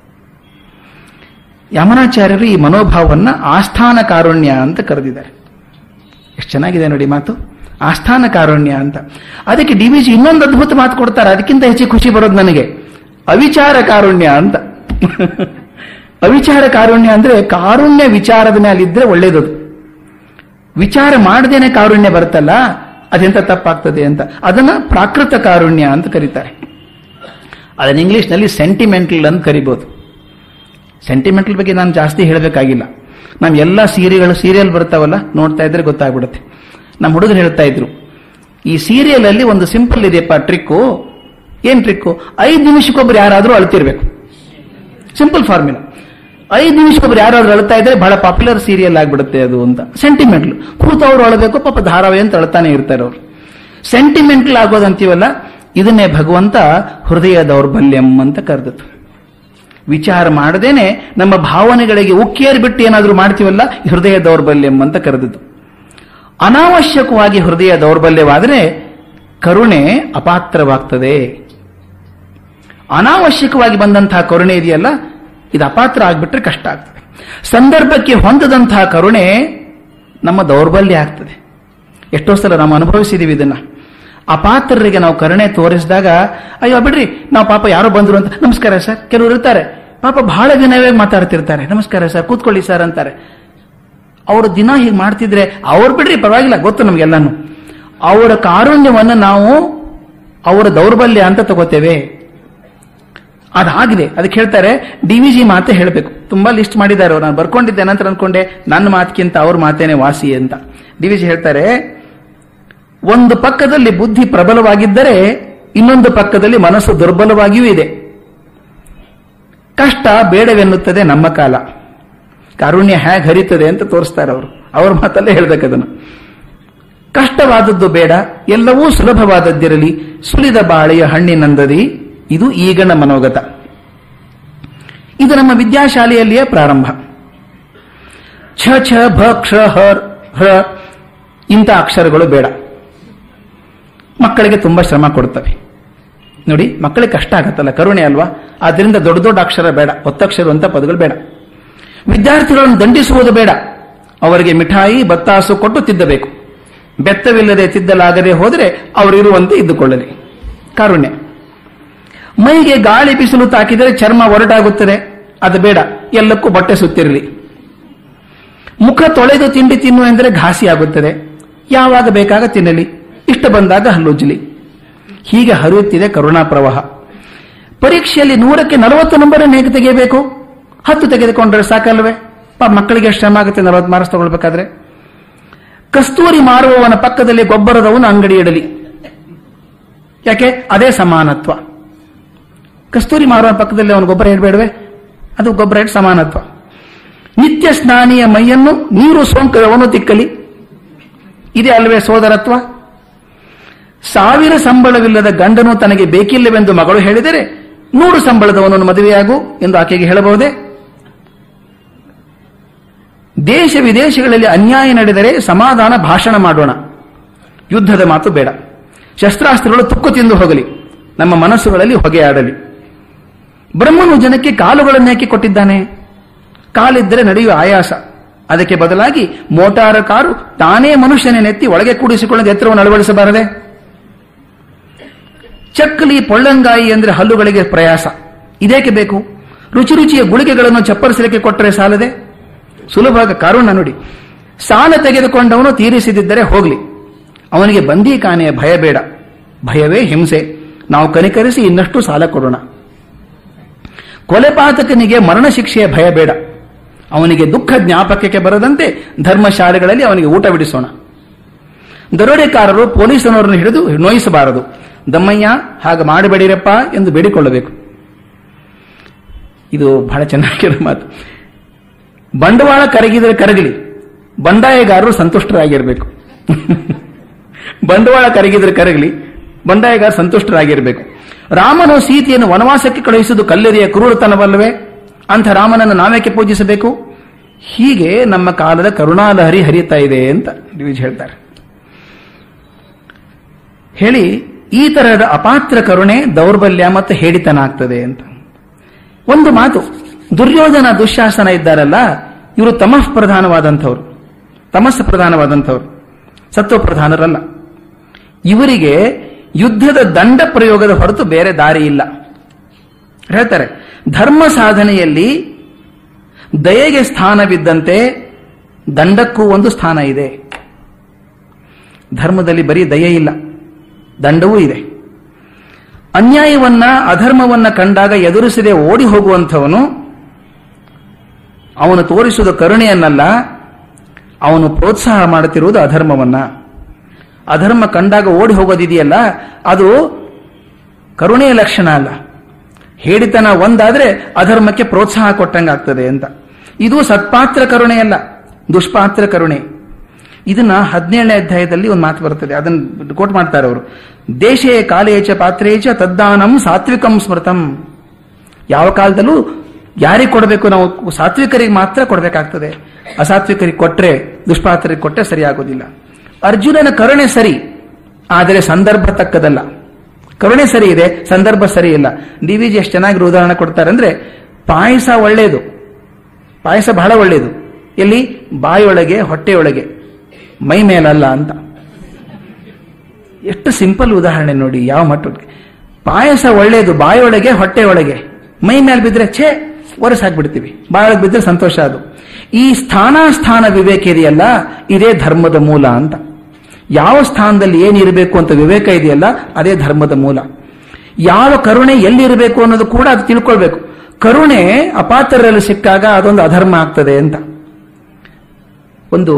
ಯಮನಾಚಾರ್ಯರು ಈ ಮನೋಭಾವವನ್ನ ಆಸ್ಥಾನ ಕಾರುಣ್ಯ ಅಂತ ಕರೆದಿದ್ದಾರೆ ಎಷ್ಟು ಚೆನ್ನಾಗಿದೆ ನೋಡಿ ಮಾತು ಆಸ್ಥಾನ ಕಾರುಣ್ಯ ಅಂತ ಅದಕ್ಕೆ ಡಿ ವಿಜಿ ಇನ್ನೊಂದು ಅದ್ಭುತ ಮಾತು ಕೊಡ್ತಾರೆ ಅದಕ್ಕಿಂತ ಹೆಚ್ಚು ಖುಷಿ ಬರೋದು ನನಗೆ ಅವಿಚಾರ ಕಾರುಣ್ಯ ಅಂತ ಅವಿಚಾರ ಕಾರುಣ್ಯ ಅಂದ್ರೆ ಕಾರುಣ್ಯ ವಿಚಾರದ ಮೇಲಿದ್ರೆ ಒಳ್ಳೇದದು ವಿಚಾರ ಮಾಡದೇನೆ ಕಾರುಣ್ಯ ಬರುತ್ತಲ್ಲ ಅದೆಂತ ತಪ್ಪಾಗ್ತದೆ ಅಂತ ಅದನ್ನ ಪ್ರಾಕೃತ ಕಾರುಣ್ಯ ಅಂತ ಕರೀತಾರೆ ಅದನ್ನ ಇಂಗ್ಲಿಷ್ನಲ್ಲಿ ಸೆಂಟಿಮೆಂಟಲ್ ಅಂತ ಕರಿಬಹುದು ಸೆಂಟಿಮೆಂಟಲ್ ಬಗ್ಗೆ ನಾನು ಜಾಸ್ತಿ ಹೇಳಬೇಕಾಗಿಲ್ಲ ನಾವು ಎಲ್ಲ ಸೀರಿಯಲ್ ಸೀರಿಯಲ್ ಬರ್ತಾವಲ್ಲ ನೋಡ್ತಾ ಇದ್ರೆ ಗೊತ್ತಾಗ್ಬಿಡುತ್ತೆ ನಮ್ಮ ಹುಡುಗರು ಹೇಳ್ತಾ ಇದ್ರು ಈ ಸೀರಿಯಲ್ ಅಲ್ಲಿ ಒಂದು ಸಿಂಪಲ್ ಇದೆಯಪ್ಪ ಟ್ರಿಕ್ಕು ಏನ್ ಟ್ರಿಕ್ಕು ಐದು ನಿಮಿಷಕ್ಕೊಬ್ರು ಯಾರಾದ್ರೂ ಅಳ್ತಿರ್ಬೇಕು ಸಿಂಪಲ್ ಫಾರ್ಮುಲಾ ಐದು ನಿಮಿಷಕ್ಕೊಬ್ರು ಯಾರಾದ್ರೂ ಅಳ್ತಾ ಇದ್ರೆ ಬಹಳ ಪಾಪ್ಯುಲರ್ ಸೀರಿಯಲ್ ಆಗ್ಬಿಡುತ್ತೆ ಅದು ಅಂತ ಸೆಂಟಿಮೆಂಟಲ್ ಕೂತು ಅವ್ರು ಅಳಬೇಕು ಪಾಪ ಧಾರಾವಾಹಿ ಅಂತ ಅಳ್ತಾನೆ ಇರ್ತಾರೆ ಅವರು ಸೆಂಟಿಮೆಂಟಲ್ ಆಗೋದಂತೀವಲ್ಲ ಇದನ್ನೇ ಭಗವಂತ ಹೃದಯ ದೌರ್ಬಲ್ಯಂ ಅಂತ ಕರೆದದ್ದು ವಿಚಾರ ಮಾಡದೇನೆ ನಮ್ಮ ಭಾವನೆಗಳಿಗೆ ಉಕ್ಕೇರಿ ಬಿಟ್ಟು ಏನಾದರೂ ಮಾಡ್ತೀವಲ್ಲ ಹೃದಯ ದೌರ್ಬಲ್ಯಂ ಅಂತ ಕರೆದದ್ದು ಅನಾವಶ್ಯಕವಾಗಿ ಹೃದಯ ದೌರ್ಬಲ್ಯವಾದರೆ ಕರುಣೆ ಅಪಾತ್ರವಾಗ್ತದೆ ಅನಾವಶ್ಯಕವಾಗಿ ಬಂದಂತಹ ಕರುಣೆ ಇದೆಯಲ್ಲ ಇದು ಅಪಾತ್ರ ಆಗ್ಬಿಟ್ರೆ ಕಷ್ಟ ಆಗ್ತದೆ ಸಂದರ್ಭಕ್ಕೆ ಹೊಂದದಂತಹ ಕರುಣೆ ನಮ್ಮ ದೌರ್ಬಲ್ಯ ಆಗ್ತದೆ ಎಷ್ಟೋ ಸಲ ನಾವು ಅನುಭವಿಸಿದೀವಿ ಇದನ್ನ ಅಪಾತ್ರರಿಗೆ ನಾವು ಕರುಣೆ ತೋರಿಸಿದಾಗ ಅಯ್ಯೋ ಬಿಡ್ರಿ ನಾವು ಪಾಪ ಯಾರೋ ಬಂದ್ರು ಅಂತ ನಮಸ್ಕಾರ ಸರ್ ಕೆಲವರು ಇರ್ತಾರೆ ಪಾಪ ಬಹಳ ದಿನವೇ ಮಾತಾಡ್ತಿರ್ತಾರೆ ನಮಸ್ಕಾರ ಸರ್ ಕೂತ್ಕೊಳ್ಳಿ ಸರ್ ಅಂತಾರೆ ಅವರು ದಿನ ಹೀಗೆ ಮಾಡ್ತಿದ್ರೆ ಅವ್ರು ಬಿಡ್ರಿ ಪರವಾಗಿಲ್ಲ ಗೊತ್ತು ನಮ್ಗೆಲ್ಲಾನು ಅವರ ಕಾರುಣ್ಯವನ್ನು ನಾವು ಅವರ ದೌರ್ಬಲ್ಯ ಅಂತ ತಗೋತೇವೆ ಅದಾಗಿದೆ ಅದಕ್ಕೆ ಹೇಳ್ತಾರೆ ಡಿ ವಿ ಜಿ ಮಾತೆ ಹೇಳಬೇಕು ತುಂಬಾ ಲಿಸ್ಟ್ ಮಾಡಿದ್ದಾರೆ ಅವ್ರು ನಾನು ಬರ್ಕೊಂಡಿದ್ದೆ ನಂತರ ಅನ್ಕೊಂಡೆ ನನ್ನ ಮಾತಿಗಿಂತ ಅವ್ರ ಮಾತೇನೆ ವಾಸಿ ಅಂತ ಡಿ ವಿ ಜಿ ಹೇಳ್ತಾರೆ ಒಂದು ಪಕ್ಕದಲ್ಲಿ ಬುದ್ಧಿ ಪ್ರಬಲವಾಗಿದ್ದರೆ ಇನ್ನೊಂದು ಪಕ್ಕದಲ್ಲಿ ಮನಸ್ಸು ದುರ್ಬಲವಾಗಿಯೂ ಇದೆ ಕಷ್ಟ ಬೇಡವೆನ್ನುತ್ತದೆ ನಮ್ಮ ಕಾಲ ಕಾರುಣ್ಯ ಹೇಗೆ ಹರಿತದೆ ಅಂತ ತೋರಿಸ್ತಾರೆ ಅವರು ಅವ್ರ ಮಾತಲ್ಲೇ ಹೇಳ್ಬೇಕದನ್ನು ಕಷ್ಟವಾದದ್ದು ಬೇಡ ಎಲ್ಲವೂ ಸುಲಭವಾದದ್ದಿರಲಿ ಸುಲಿದ ಬಾಳೆಯ ಹಣ್ಣಿನಂದದಿ ಇದು ಈಗನ ಮನೋಗತ ಇದು ನಮ್ಮ ವಿದ್ಯಾಶಾಲೆಯಲ್ಲಿಯೇ ಪ್ರಾರಂಭ ಛ ಛ ಭ ಕ್ಷ ಹ ಹ್ರ ಇಂಥ ಅಕ್ಷರಗಳು ಬೇಡ ಮಕ್ಕಳಿಗೆ ತುಂಬಾ ಶ್ರಮ ಕೊಡ್ತವೆ ನೋಡಿ ಮಕ್ಕಳಿಗೆ ಕಷ್ಟ ಆಗತ್ತಲ್ಲ ಕರುಣೆ ಅಲ್ವಾ ಆದ್ರಿಂದ ದೊಡ್ಡ ದೊಡ್ಡ ಅಕ್ಷರ ಬೇಡ ಒತ್ತಕ್ಷರ ಅಂತ ಪದಗಳು ಬೇಡ ವಿದ್ಯಾರ್ಥಿಗಳನ್ನು ದಂಡಿಸುವುದು ಬೇಡ ಅವರಿಗೆ ಮಿಠಾಯಿ ಬತ್ತಾಸು ಕೊಟ್ಟು ತಿದ್ದಬೇಕು ಬೆತ್ತವಿಲ್ಲದೆ ತಿದ್ದಲಾಗದೆ ಹೋದರೆ ಅವರಿರುವಂತೆ ಇದ್ದುಕೊಳ್ಳಲಿ ಕಾರುಣ್ಯ ಮೈಗೆ ಗಾಳಿ ಬಿಸಿಲು ತಾಕಿದರೆ ಚರ್ಮ ಒರಟಾಗುತ್ತದೆ ಅದು ಬೇಡ ಎಲ್ಲಕ್ಕೂ ಬಟ್ಟೆ ಸುತ್ತಿರಲಿ ಮುಖ ತೊಳೆದು ತಿಂಡಿ ತಿನ್ನು ಎಂದರೆ ಘಾಸಿ ಆಗುತ್ತದೆ ಯಾವಾಗ ಬೇಕಾಗ ತಿನ್ನಲಿ ಇಷ್ಟ ಬಂದಾಗ ಹಲ್ಲುಜ್ಜಲಿ ಹೀಗೆ ಹರಿಯುತ್ತಿದೆ ಕರುಣಾ ಪ್ರವಾಹ ಪರೀಕ್ಷೆಯಲ್ಲಿ ನೂರಕ್ಕೆ ನಲವತ್ತು ನಂಬರ್ ಹೇಗೆ ತೆಗೆಯಬೇಕು ಹತ್ತು ತೆಗೆದುಕೊಂಡ್ರೆ ಸಾಕಲ್ವೇ ಪಾಪ ಮಕ್ಕಳಿಗೆ ಶ್ರಮ ಆಗುತ್ತೆ ನಲವತ್ತು ಮಾರ್ಕ್ಸ್ ತಗೊಳ್ಬೇಕಾದ್ರೆ ಕಸ್ತೂರಿ ಮಾರುವವನ ಪಕ್ಕದಲ್ಲಿ ಗೊಬ್ಬರದವನು ಅಂಗಡಿ ಇಡಲಿ ಯಾಕೆ ಅದೇ ಸಮಾನತ್ವ ಕಸ್ತೂರಿ ಮಾರುವ ಪಕ್ಕದಲ್ಲಿ ಅವನು ಗೊಬ್ಬರ ಇಡಬೇಡವೆ ಅದು ಗೊಬ್ಬರ ಇಟ್ಟು ಸಮಾನತ್ವ ನಿತ್ಯ ಸ್ನಾನಿಯ ಮೈಯನ್ನು ನೀರು ಸೋಂಕದವನು ತಿಕ್ಕಲಿ ಇದೆ ಅಲ್ವೇ ಸೋದರತ್ವ ಸಾವಿರ ಸಂಬಳವಿಲ್ಲದ ಗಂಡನು ತನಗೆ ಬೇಕಿಲ್ಲವೆಂದು ಮಗಳು ಹೇಳಿದರೆ ನೂರು ಸಂಬಳದವನನ್ನು ಮದುವೆಯಾಗು ಎಂದು ಆಕೆಗೆ ಹೇಳಬಹುದೇ ದೇಶ ವಿದೇಶಗಳಲ್ಲಿ ಅನ್ಯಾಯ ನಡೆದರೆ ಸಮಾಧಾನ ಭಾಷಣ ಮಾಡೋಣ ಯುದ್ಧದ ಮಾತು ಬೇಡ ಶಸ್ತ್ರಾಸ್ತ್ರಗಳು ತುಕ್ಕು ತಿಂದು ಹೋಗಲಿ ನಮ್ಮ ಮನಸ್ಸುಗಳಲ್ಲಿ ಹೊಗೆಯಾಡಲಿ ಬ್ರಹ್ಮನು ಜನಕ್ಕೆ ಕಾಲುಗಳನ್ನೇಕೆ ಕೊಟ್ಟಿದ್ದಾನೆ ಕಾಲಿದ್ದರೆ ನಡೆಯುವ ಆಯಾಸ ಅದಕ್ಕೆ ಬದಲಾಗಿ ಮೋಟಾರ ಕಾರು ತಾನೇ ಮನುಷ್ಯನೇ ನೆತ್ತಿ ಒಳಗೆ ಕೂಡಿಸಿಕೊಳ್ಳದ ಎತ್ತರವನ್ನು ಅಳವಡಿಸಬಾರದೆ ಚಕ್ಕಲಿ ಪೊಳ್ಳಂಗಾಯಿ ಅಂದ್ರೆ ಹಲ್ಲುಗಳಿಗೆ ಪ್ರಯಾಸ ಇದೇಕೆ ಬೇಕು ರುಚಿ ರುಚಿಯ ಗುಳಿಗೆಗಳನ್ನು ಚಪ್ಪರಿಸಲಿಕ್ಕೆ ಕೊಟ್ಟರೆ ಸಾಲದೆ ಸುಲಭ ಕಾರುಣ್ಯ ನೋಡಿ ಸಾಲ ತೆಗೆದುಕೊಂಡವನು ತೀರಿಸಿದಿದ್ದರೆ ಹೋಗ್ಲಿ ಅವನಿಗೆ ಬಂದೀಖಾನೆಯ ಭಯ ಬೇಡ ಭಯವೇ ಹಿಂಸೆ ನಾವು ಕನಿಕರಿಸಿ ಇನ್ನಷ್ಟು ಸಾಲ ಕೊಡೋಣ ಕೊಲೆಪಾತಕನಿಗೆ ಮರಣ ಶಿಕ್ಷೆಯ ಭಯ ಬೇಡ ಅವನಿಗೆ ದುಃಖ ಜ್ಞಾಪಕಕ್ಕೆ ಬರದಂತೆ ಧರ್ಮಶಾಲೆಗಳಲ್ಲಿ ಅವನಿಗೆ ಊಟ ಬಿಡಿಸೋಣ ದರೋಡೆಕಾರರು ಪೊಲೀಸನವರನ್ನು ಹಿಡಿದು ನೋಯಿಸಬಾರದು ದಮ್ಮಯ್ಯ ಹಾಗೆ ಮಾಡಬೇಡಿರಪ್ಪ ಎಂದು ಬೇಡಿಕೊಳ್ಳಬೇಕು ಇದು ಬಹಳ ಚೆನ್ನಾಗಿರೋ ಮಾತು ಬಂಡವಾಳ ಕರಗಿದರೆ ಕರಗಲಿ ಬಂಡಾಯಗಾರರು ಸಂತುಷ್ಟರಾಗಿರಬೇಕು ಬಂಡವಾಳ ಕರಗಿದರೆ ಕರಗಲಿ ಬಂಡಾಯಗಾರ ಸಂತುಷ್ಟರಾಗಿರಬೇಕು ರಾಮನು ಸೀತೆಯನ್ನು ವನವಾಸಕ್ಕೆ ಕಳುಹಿಸುವುದು ಕಲ್ಲೆದೆಯ ಕ್ರೂರತನವಲ್ಲವೇ ಅಂಥ ರಾಮನನ್ನು ನಾವೇಕೆ ಪೂಜಿಸಬೇಕು ಹೀಗೆ ನಮ್ಮ ಕಾಲದ ಕರುಣಾಲಹರಿ ಹರಿಯುತ್ತಾ ಇದೆ ಅಂತ ಡಿವಿಜ್ ಹೇಳ್ತಾರೆ ಹೇಳಿ ಈ ತರಹದ ಅಪಾತ್ರ ಕರುಣೆ ದೌರ್ಬಲ್ಯ ಮತ್ತು ಹೇಡಿತನ ಆಗ್ತದೆ ಅಂತ ಒಂದು ಮಾತು ದುರ್ಯೋಧನ ದುಶ್ಯಾಸನ ಇದ್ದಾರಲ್ಲ ಇವರು ತಮಃ ಪ್ರಧಾನವಾದಂಥವ್ರು ತಮಸ್ಸ ಪ್ರಧಾನವಾದಂಥವ್ರು ಸತ್ವ ಪ್ರಧಾನರಲ್ಲ ಇವರಿಗೆ ಯುದ್ಧದ ದಂಡ ಪ್ರಯೋಗದ ಹೊರತು ಬೇರೆ ದಾರಿ ಇಲ್ಲ ಹೇಳ್ತಾರೆ ಧರ್ಮ ಸಾಧನೆಯಲ್ಲಿ ದಯೆಗೆ ಸ್ಥಾನವಿದ್ದಂತೆ ದಂಡಕ್ಕೂ ಒಂದು ಸ್ಥಾನ ಇದೆ ಧರ್ಮದಲ್ಲಿ ಬರೀ ದಯೆ ಇಲ್ಲ ದಂಡವೂ ಇದೆ ಅನ್ಯಾಯವನ್ನ ಅಧರ್ಮವನ್ನ ಕಂಡಾಗ ಎದುರಿಸದೆ ಓಡಿ ಹೋಗುವಂಥವನು ಅವನು ತೋರಿಸುವುದು ಕರುಣೆಯನ್ನಲ್ಲ ಅವನು ಪ್ರೋತ್ಸಾಹ ಮಾಡುತ್ತಿರುವುದು ಅಧರ್ಮವನ್ನ ಅಧರ್ಮ ಕಂಡಾಗ ಓಡಿ ಹೋಗೋದಿದೆಯಲ್ಲ ಅದು ಕರುಣೆಯ ಲಕ್ಷಣ ಅಲ್ಲ ಹೇಳಿತನ ಒಂದಾದ್ರೆ ಅಧರ್ಮಕ್ಕೆ ಪ್ರೋತ್ಸಾಹ ಕೊಟ್ಟಂಗಾಗ್ತದೆ ಅಂತ ಇದು ಸತ್ಪಾತ್ರ ಕರುಣೆಯಲ್ಲ ದುಷ್ಪಾತ್ರ ಕರುಣೆ ಇದನ್ನ ಹದಿನೇಳನೇ ಅಧ್ಯಾಯದಲ್ಲಿ ಒಂದು ಮಾತು ಬರುತ್ತದೆ ಅದನ್ನು ಕೋಟ್ ಮಾಡ್ತಾರೆ ಅವರು ದೇಶೇ ಕಾಲೇಚ ಪಾತ್ರೇಚ ತದ್ದಾನಂ ಸಾತ್ವಿಕಂ ಸ್ಮೃತಂ ಯಾವ ಕಾಲದಲ್ಲೂ ಯಾರಿಗೆ ಕೊಡಬೇಕು ನಾವು ಸಾತ್ವಿಕರಿಗೆ ಮಾತ್ರ ಕೊಡಬೇಕಾಗ್ತದೆ ಅಸಾತ್ವಿಕರಿಗೆ ಕೊಟ್ರೆ ದುಷ್ಪಾತ್ರರಿಗೆ ಕೊಟ್ಟರೆ ಸರಿಯಾಗೋದಿಲ್ಲ ಅರ್ಜುನನ ಕರುಣೆ ಸರಿ ಆದರೆ ಸಂದರ್ಭ ತಕ್ಕದಲ್ಲ ಕರುಣೆ ಸರಿ ಇದೆ ಸಂದರ್ಭ ಸರಿ ಇಲ್ಲ ಡಿ ವಿ ಜಿ ಎಷ್ಟು ಚೆನ್ನಾಗಿ ಉದಾಹರಣೆ ಕೊಡ್ತಾರೆ ಅಂದ್ರೆ ಪಾಯಸ ಒಳ್ಳೆಯದು ಪಾಯಸ ಬಹಳ ಒಳ್ಳೆಯದು ಎಲ್ಲಿ ಬಾಯೊಳಗೆ ಹೊಟ್ಟೆಯೊಳಗೆ ಮೈ ಮೇಲಲ್ಲ ಅಂತ ಎಷ್ಟು ಸಿಂಪಲ್ ಉದಾಹರಣೆ ನೋಡಿ ಯಾವ ಮಟ್ಟಕ್ಕೆ ಪಾಯಸ ಒಳ್ಳೆಯದು ಬಾಯೊಳಗೆ ಹೊಟ್ಟೆಯೊಳಗೆ ಮೈ ಮೇಲೆ ಬಿದ್ರೆ ಛೇ ಒರೆಸಾಕ್ಬಿಡ್ತೀವಿ ಬಾಯೊಳಗೆ ಬಿದ್ದರೆ ಸಂತೋಷ ಅದು ಈ ಸ್ಥಾನ ಸ್ಥಾನ ವಿವೇಕ ಇದೆಯಲ್ಲ ಇದೇ ಧರ್ಮದ ಮೂಲ ಅಂತ ಯಾವ ಸ್ಥಾನದಲ್ಲಿ ಏನಿರಬೇಕು ಅಂತ ವಿವೇಕ ಇದೆಯಲ್ಲ ಅದೇ ಧರ್ಮದ ಮೂಲ ಯಾವ ಕರುಣೆ ಎಲ್ಲಿರಬೇಕು ಅನ್ನೋದು ಕೂಡ ಅದು ತಿಳ್ಕೊಳ್ಬೇಕು ಕರುಣೆ ಅಪಾತ್ರರಲ್ಲಿ ಸಿಕ್ಕಾಗ ಅದೊಂದು ಅಧರ್ಮ ಆಗ್ತದೆ ಅಂತ ಒಂದು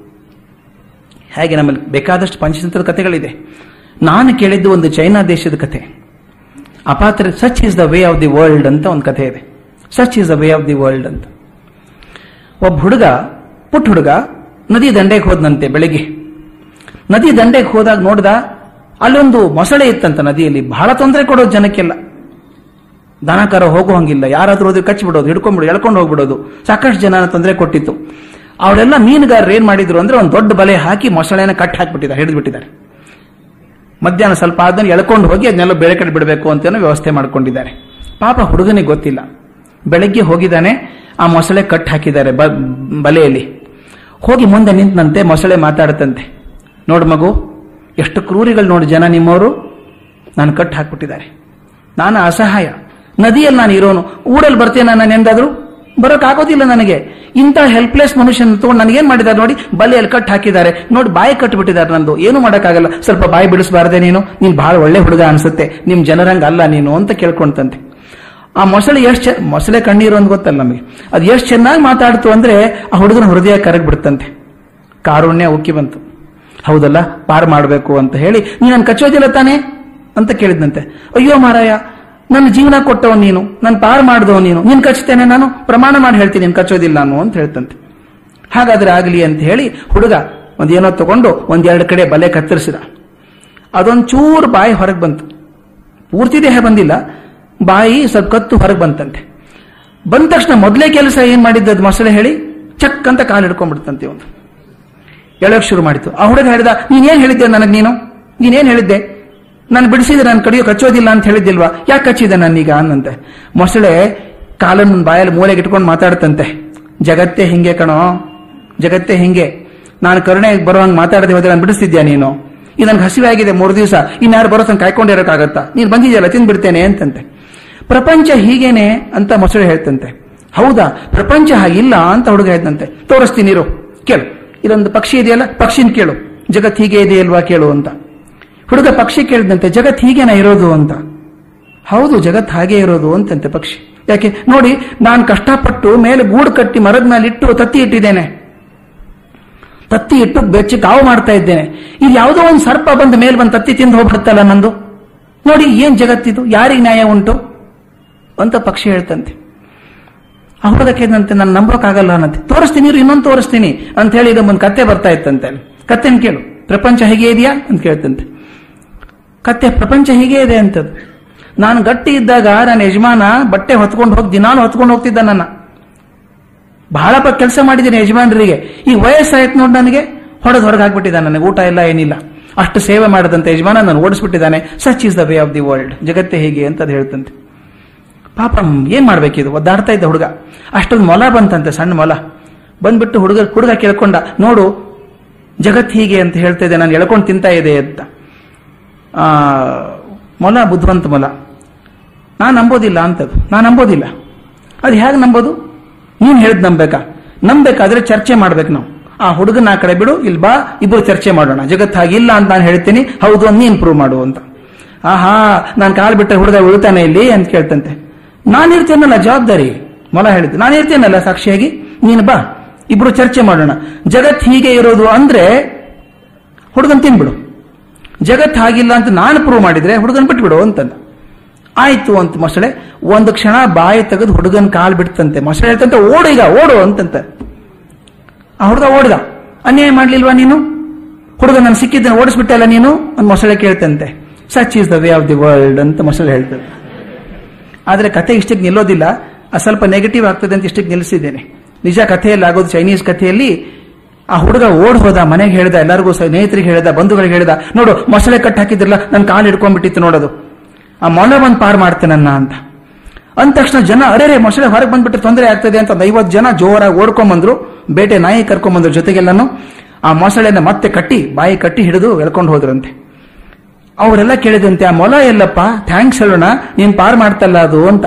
ಹೇಗೆ ನಮ್ಮಲ್ಲಿ ಬೇಕಾದಷ್ಟು ಪಂಚತಂತ್ರದ ಕಥೆಗಳಿದೆ ನಾನು ಕೇಳಿದ್ದು ಒಂದು ಚೈನಾ ದೇಶದ ಕಥೆ ಅಪಾತ್ರ such is the way of the world ಅಂತ ಒಂದು ಕಥೆ ಇದೆ such is the way of the world ಅಂತ ಒಬ್ಬ ಹುಡುಗ ಪುಟ್ಟ ಹುಡುಗ ನದಿ ದಂಡೆಗೆ ಹೋದ್ನಂತೆ ಬೆಳಿಗ್ಗೆ ನದಿ ದಂಡೆಗೆ ಹೋದಾಗ ನೋಡ್ದ ಅಲ್ಲೊಂದು ಮೊಸಳೆ ಇತ್ತಂತ ನದಿಯಲ್ಲಿ ಬಹಳ ತೊಂದರೆ ಕೊಡೋದು ಜನಕ್ಕೆಲ್ಲ ದನಕರ ಹೋಗೋ ಹಂಗಿಲ್ಲ ಯಾರಾದ್ರೂ ಹೋದ್ರೆ ಕಚ್ಚಿಬಿಡೋದು ಹಿಡ್ಕೊಂಡ್ಬಿಡೋದು ಎಳ್ಕೊಂಡು ಹೋಗ್ಬಿಡೋದು ಸಾಕಷ್ಟು ಜನ ತೊಂದರೆ ಕೊಟ್ಟಿತ್ತು ಅವರೆಲ್ಲ ಮೀನುಗಾರರು ಏನ್ ಮಾಡಿದ್ರು ಅಂದ್ರೆ ಒಂದು ದೊಡ್ಡ ಬಲೆ ಹಾಕಿ ಮೊಸಳೆನ ಕಟ್ ಹಾಕಿಬಿಟ್ಟಿದ್ದಾರೆ ಹಿಡಿದು ಬಿಟ್ಟಿದ್ದಾರೆ ಮಧ್ಯಾಹ್ನ ಸ್ವಲ್ಪ ಆದ್ಮೇಲೆ ಎಳ್ಕೊಂಡು ಹೋಗಿ ಅದನ್ನೆಲ್ಲ ಬೇರೆ ಕಡೆ ಬಿಡಬೇಕು ಅಂತ ವ್ಯವಸ್ಥೆ ಮಾಡ್ಕೊಂಡಿದ್ದಾರೆ ಪಾಪ ಹುಡುಗನಿಗೆ ಗೊತ್ತಿಲ್ಲ ಬೆಳಗ್ಗೆ ಹೋಗಿದ್ದಾನೆ ಆ ಮೊಸಳೆ ಕಟ್ ಹಾಕಿದ್ದಾರೆ ಬಲೆಯಲ್ಲಿ ಹೋಗಿ ಮುಂದೆ ನಿಂತಂತೆ ಮೊಸಳೆ ಮಾತಾಡುತ್ತಂತೆ ನೋಡು ಮಗು ಎಷ್ಟು ಕ್ರೂರಿಗಳು ನೋಡಿ ಜನ ನಿಮ್ಮವರು ನಾನು ಕಟ್ ಹಾಕ್ಬಿಟ್ಟಿದ್ದಾರೆ ನಾನು ಅಸಹಾಯ ನದಿಯಲ್ಲಿ ನಾನು ಇರೋನು ಊರಲ್ಲಿ ಬರ್ತೇನೆ ನಾನು ಎಂದಾದ್ರು ಬರೋಕ್ಕಾಗೋದಿಲ್ಲ ನನಗೆ ಇಂಥ ಹೆಲ್ಪ್ಲೆಸ್ ಮನುಷ್ಯನ ತಗೊಂಡು ನನಗೇನ್ ಮಾಡಿದ್ದಾರೆ ನೋಡಿ ಬಲೆಯಲ್ಲಿ ಕಟ್ ಹಾಕಿದ್ದಾರೆ ನೋಡಿ ಬಾಯಿ ಕಟ್ಬಿಟ್ಟಿದ್ದಾರೆ ನಂದು ಏನು ಮಾಡೋಕ್ಕಾಗಲ್ಲ ಸ್ವಲ್ಪ ಬಾಯಿ ಬಿಡಿಸಬಾರ್ದೆ ನೀನು ನೀನ್ ಬಹಳ ಒಳ್ಳೆ ಹುಡುಗ ಅನ್ಸುತ್ತೆ ನಿಮ್ ಜನರಂಗ ಅಲ್ಲ ನೀನು ಅಂತ ಕೇಳ್ಕೊಂತಂತೆ ಆ ಮೊಸಳೆ ಎಷ್ಟು ಮೊಸಳೆ ಕಣ್ಣೀರು ಅಂತ ಗೊತ್ತಲ್ಲ ನಮಗೆ ಅದು ಎಷ್ಟು ಚೆನ್ನಾಗಿ ಮಾತಾಡ್ತು ಅಂದ್ರೆ ಆ ಹುಡುಗನ ಹೃದಯ ಕರಗ್ ಬಿಡ್ತಂತೆ ಕಾರುಣ್ಯ ಉಕ್ಕಿ ಬಂತು ಹೌದಲ್ಲ ಪಾರ್ ಮಾಡಬೇಕು ಅಂತ ಹೇಳಿ ನೀನು ಕಚ್ಚೋದಿಲ್ಲ ತಾನೇ ಅಂತ ಕೇಳಿದ್ನಂತೆ ಅಯ್ಯೋ ಮಾರಾಯ ನನ್ನ ಜೀವನ ಕೊಟ್ಟವ ನೀನು ನಾನು ಪಾರ್ ಮಾಡಿದವ ನೀನು ನೀನ್ ಕಚ್ತೇನೆ ನಾನು ಪ್ರಮಾಣ ಮಾಡಿ ಹೇಳ್ತೀನಿ ನೀನು ಕಚ್ಚೋದಿಲ್ಲ ನಾನು ಅಂತ ಹೇಳ್ತಂತೆ ಹಾಗಾದ್ರೆ ಆಗಲಿ ಅಂತ ಹೇಳಿ ಹುಡುಗ ಒಂದೇನೋ ತಗೊಂಡು ಒಂದೆರಡು ಕಡೆ ಬಲೆ ಕತ್ತರಿಸಿದ ಅದೊಂದು ಚೂರು ಬಾಯಿ ಹೊರಗೆ ಬಂತು ಪೂರ್ತಿ ದೇಹ ಬಂದಿಲ್ಲ ಬಾಯಿ ಸ್ವಲ್ಪ ಕತ್ತು ಹೊರಗೆ ಬಂತಂತೆ ಬಂದ ತಕ್ಷಣ ಮೊದಲೇ ಕೆಲಸ ಏನ್ ಮಾಡಿದ್ದದು ಮೊಸಳೆ ಹೇಳಿ ಚಕ್ ಅಂತ ಕಾಲು ಹಿಡ್ಕೊಂಡ್ಬಿಡ್ತಂತೆ ಒಂದು ಎಳಕ್ ಶುರು ಮಾಡಿತು ಆ ಹುಡುಗ ಹೇಳಿದ ನೀನೇನ್ ಹೇಳಿದ್ದೆ ನನಗೆ ನೀನು ನೀನೇನ್ ಹೇಳಿದ್ದೆ ನಾನು ಬಿಡಿಸಿದ್ರೆ ನಾನು ಕಡಿಯೋ ಕಚ್ಚೋದಿಲ್ಲ ಅಂತ ಹೇಳಿದ್ದಿಲ್ವಾ ಯಾಕೆ ಕಚ್ಚಿದೆ ನಾನೀಗ ಅನ್ನಂತೆ ಮೊಸಳೆ ಕಾಲನ್ನು ಬಾಯಲ್ಲಿ ಮೂಲೆಗೆ ಇಟ್ಕೊಂಡು ಮಾತಾಡ್ತಂತೆ ಜಗತ್ತೇ ಹಿಂಗೆ ಕಣೋ ಜಗತ್ತೇ ಹಿಂಗೆ ನಾನು ಕರುಣೆ ಬರುವಂಗೆ ಮಾತಾಡದೆ ಹೋದ್ರೆ ನಾನು ಬಿಡಿಸ್ತಿದ್ಯಾ ನೀನು ಈ ನನ್ಗೆ ಹಸಿವೆ ಆಗಿದೆ ಮೂರು ದಿವಸ ಇನ್ಯಾರು ಬರೋ ತನಕ ಕಾಯ್ಕೊಂಡಿರೋಕ್ಕಾಗತ್ತಾ ನೀನು ಬಂದಿದೆಯಲ್ಲ ತಿಂದ್ಬಿಡ್ತೇನೆ ಅಂತಂತೆ ಪ್ರಪಂಚ ಹೀಗೇನೆ ಅಂತ ಮೊಸಳೆ ಹೇಳ್ತಂತೆ ಹೌದಾ ಪ್ರಪಂಚ ಹಾಗಿಲ್ಲ ಅಂತ ಹುಡುಗ ಹೇಳ್ತಂತೆ ತೋರಿಸ್ತೀನಿ ಇರು ಕೇಳು ಇಲ್ಲೊಂದು ಪಕ್ಷಿ ಇದೆಯಲ್ಲ ಪಕ್ಷಿನ ಕೇಳು ಜಗತ್ ಹೀಗೆ ಇದೆಯಲ್ವಾ ಕೇಳು ಅಂತ ಹುಡುಗ ಪಕ್ಷಿ ಕೇಳಿದಂತೆ ಜಗತ್ ಹೀಗೇನ ಇರೋದು ಅಂತ ಹೌದು ಜಗತ್ ಹಾಗೆ ಇರೋದು ಅಂತಂತೆ ಪಕ್ಷಿ ಯಾಕೆ ನೋಡಿ ನಾನು ಕಷ್ಟಪಟ್ಟು ಮೇಲೆ ಗೂಡು ಕಟ್ಟಿ ಮರದ ಮೇಲೆ ಇಟ್ಟು ತತ್ತಿ ಇಟ್ಟಿದ್ದೇನೆ ತತ್ತಿ ಇಟ್ಟು ಬೆಚ್ಚಿ ಕಾವು ಮಾಡ್ತಾ ಇದ್ದೇನೆ ಇದು ಯಾವುದೋ ಒಂದು ಸರ್ಪ ಬಂದು ಮೇಲೆ ಬಂದು ತತ್ತಿ ತಿಂದು ಹೋಗ್ಬಿಡುತ್ತಲ್ಲ ನಂದು ನೋಡಿ ಏನ್ ಜಗತ್ತಿದು ಯಾರಿಗೆ ನ್ಯಾಯ ಉಂಟು ಅಂತ ಪಕ್ಷಿ ಹೇಳ್ತಂತೆ ಹುಡುಗಕ್ಕೆದಂತೆ ನಾನು ನಂಬೋಕ್ಕಾಗಲ್ಲ ಅನ್ನಂತೆ ತೋರಿಸ್ತೀನಿ ಇರು ಇನ್ನೊಂದು ತೋರಿಸ್ತೀನಿ ಅಂತ ಹೇಳಿ ಈಗ ಒಂದು ಕತ್ತೆ ಬರ್ತಾ ಇತ್ತಂತೆ ಕತ್ತೆನ ಕೇಳು ಪ್ರಪಂಚ ಹೇಗೆ ಇದೆಯಾ ಅಂತ ಕೇಳ್ತಂತೆ ಕತ್ತೆ ಪ್ರಪಂಚ ಹೀಗೆ ಇದೆ ಅಂತದ್ದು ನಾನು ಗಟ್ಟಿ ಇದ್ದಾಗ ನನ್ನ ಯಜಮಾನ ಬಟ್ಟೆ ಹೊತ್ಕೊಂಡು ಹೋಗಿ ದಿನಾಲು ಹೊತ್ಕೊಂಡು ಹೋಗ್ತಿದ್ದ ನನ್ನ ಬಹಳ ಕೆಲಸ ಮಾಡಿದ್ದೀನಿ ಯಜಮಾನರಿಗೆ ಈ ವಯಸ್ಸಾಯ್ತು ನೋಡಿ ನನಗೆ ಹೊಡೆದು ಹೊರಗೆ ಹಾಕ್ಬಿಟ್ಟಿದ್ದಾನೆ ನನಗೆ ಊಟ ಇಲ್ಲ ಏನಿಲ್ಲ ಅಷ್ಟು ಸೇವೆ ಮಾಡದಂತ ಯಜಮಾನ ನಾನು ಓಡಿಸ್ಬಿಟ್ಟಿದ್ದಾನೆ such is the way of the world ಜಗತ್ತೇ ಹೇಗೆ ಅಂತ ಅದು ಹೇಳ್ತಂತೆ ಪಾಪ ಏನ್ ಮಾಡ್ಬೇಕಿದು ಒದ್ದಾಡ್ತಾ ಇದ್ದ ಹುಡುಗ ಅಷ್ಟೊಂದು ಮೊಲ ಬಂತಂತೆ ಸಣ್ಣ ಮೊಲ ಬಂದ್ಬಿಟ್ಟು ಹುಡುಗ ಹುಡುಗ ಕೇಳ್ಕೊಂಡ ನೋಡು ಜಗತ್ ಹೀಗೆ ಅಂತ ಹೇಳ್ತಾ ಇದೆ ನಾನು ಎಳ್ಕೊಂಡು ತಿಂತಾ ಇದೆ ಅಂತ ಆ ಮೊಲ ಬುದ್ಧಿವಂತ ಮೊಲ ನಾನು ನಂಬೋದಿಲ್ಲ ಅಂತದ್ದು ನಾನು ನಂಬೋದಿಲ್ಲ ಅದು ಹೇಗೆ ನಂಬೋದು ನೀನು ಹೇಳ್ದು ನಂಬೇಕಾ ನಂಬೇಕಾದ್ರೆ ಚರ್ಚೆ ಮಾಡ್ಬೇಕು ನಾವು ಆ ಹುಡುಗನ ಆ ಕಡೆ ಬಿಡು ಇಲ್ಲಿ ಬಾ ಇಬ್ರು ಚರ್ಚೆ ಮಾಡೋಣ ಜಗತ್ ಹಾಗಿಲ್ಲ ಅಂತ ನಾನು ಹೇಳ್ತೀನಿ ಹೌದು ಅಂತ ನೀನ್ ಪ್ರೂವ್ ಮಾಡು ಅಂತ ಆಹಾ ನಾನು ಕಾಲ್ ಬಿಟ್ಟರೆ ಹುಡುಗ ಉಳಿತಾನೆ ಇಲ್ಲಿ ಅಂತ ಕೇಳ್ತಂತೆ ನಾನು ಇರ್ತೇನಲ್ಲ ಜವಾಬ್ದಾರಿ ಮೊಲ ಹೇಳಿದ್ದು ನಾನು ಇರ್ತೇನಲ್ಲ ಸಾಕ್ಷಿಯಾಗಿ ನೀನು ಬಾ ಇಬ್ರು ಚರ್ಚೆ ಮಾಡೋಣ ಜಗತ್ ಹೀಗೆ ಇರೋದು ಅಂದ್ರೆ ಹುಡುಗನ್ ತಿನ್ಬಿಡು ಜಗತ್ ಹಾಗಿಲ್ಲ ಅಂತ ನಾನು ಪ್ರೂವ್ ಮಾಡಿದ್ರೆ ಹುಡುಗನ್ ಬಿಟ್ಬಿಡು ಅಂತಂದ ಆಯ್ತು ಅಂತ ಮೊಸಳೆ ಒಂದು ಕ್ಷಣ ಬಾಯಿ ತೆಗೆದು ಹುಡುಗನ್ ಕಾಲ್ ಬಿಡ್ತಂತೆ ಮೊಸಳೆ ಹೇಳ್ತಂತೆ ಓಡು ಈಗ ಓಡು ಅಂತಂತೆ ಆ ಹುಡುಗ ಓಡಿದ ಅನ್ಯಾಯ ಮಾಡ್ಲಿಲ್ವಾ ನೀನು ಹುಡುಗ ನಾನು ಸಿಕ್ಕಿದ್ದೇನೆ ಓಡಿಸ್ಬಿಟ್ಟಲ್ಲ ನೀನು ಅಂತ ಮೊಸಳೆ ಕೇಳ್ತಂತೆ such is the way of the world ಅಂತ ಮೊಸಳೆ ಹೇಳ್ತದೆ ಆದ್ರೆ ಕಥೆ ಇಷ್ಟಕ್ಕೆ ನಿಲ್ಲೋದಿಲ್ಲ ಅದು ಸ್ವಲ್ಪ ನೆಗೆಟಿವ್ ಆಗ್ತದೆ ಅಂತ ಇಷ್ಟಕ್ಕೆ ನಿಲ್ಲಿಸಿದ್ದೇನೆ ನಿಜ ಕಥೆಯಲ್ಲಿ ಆಗೋದು ಚೈನೀಸ್ ಕಥೆಯಲ್ಲಿ ಆ ಹುಡುಗ ಓಡ್ ಹೋದ ಮನೆಗೆ ಹೇಳ್ದ ಎಲ್ಲರಿಗೂ ಸ್ನೇಹಿತರಿಗೆ ಹೇಳ್ದ ಬಂಧುಗಳಿಗೆ ಹೇಳ್ದ ನೋಡು ಮೊಸಳೆ ಕಟ್ ಹಾಕಿದ್ರಲ್ಲ ನನ್ನ ಕಾಲು ಹಿಡ್ಕೊಂಡ್ಬಿಟ್ಟಿತ್ತು ನೋಡೋದು ಆ ಮೊಲ ಬಂದು ಪಾರ್ ಮಾಡ್ತೇನನ್ನ ಅಂತ ಅಂದ ತಕ್ಷಣ ಜನ ಅರೆ ಮೊಸಳೆ ಹೊರಗೆ ಬಂದ್ಬಿಟ್ರೆ ತೊಂದರೆ ಆಗ್ತದೆ ಅಂತ ಒಂದು ಐವತ್ತು ಜನ ಜೋರಾಗಿ ಓಡ್ಕೊಂಬಂದ್ರು ಬೇಟೆ ನಾಯಿ ಕರ್ಕೊಂಬಂದ್ರು ಜೊತೆಗೆಲ್ಲನು ಆ ಮೊಸಳೆನ ಮತ್ತೆ ಕಟ್ಟಿ ಬಾಯಿ ಕಟ್ಟಿ ಹಿಡಿದು ಎಳ್ಕೊಂಡು ಹೋದ್ರಂತೆ ಅವರೆಲ್ಲ ಕೇಳಿದಂತೆ ಆ ಮೊಲ ಎಲ್ಲಪ್ಪ ಥ್ಯಾಂಕ್ಸ್ ಹೇಳೋಣ ನೀನ್ ಪಾರ್ ಮಾಡ್ತಲ್ಲ ಅದು ಅಂತ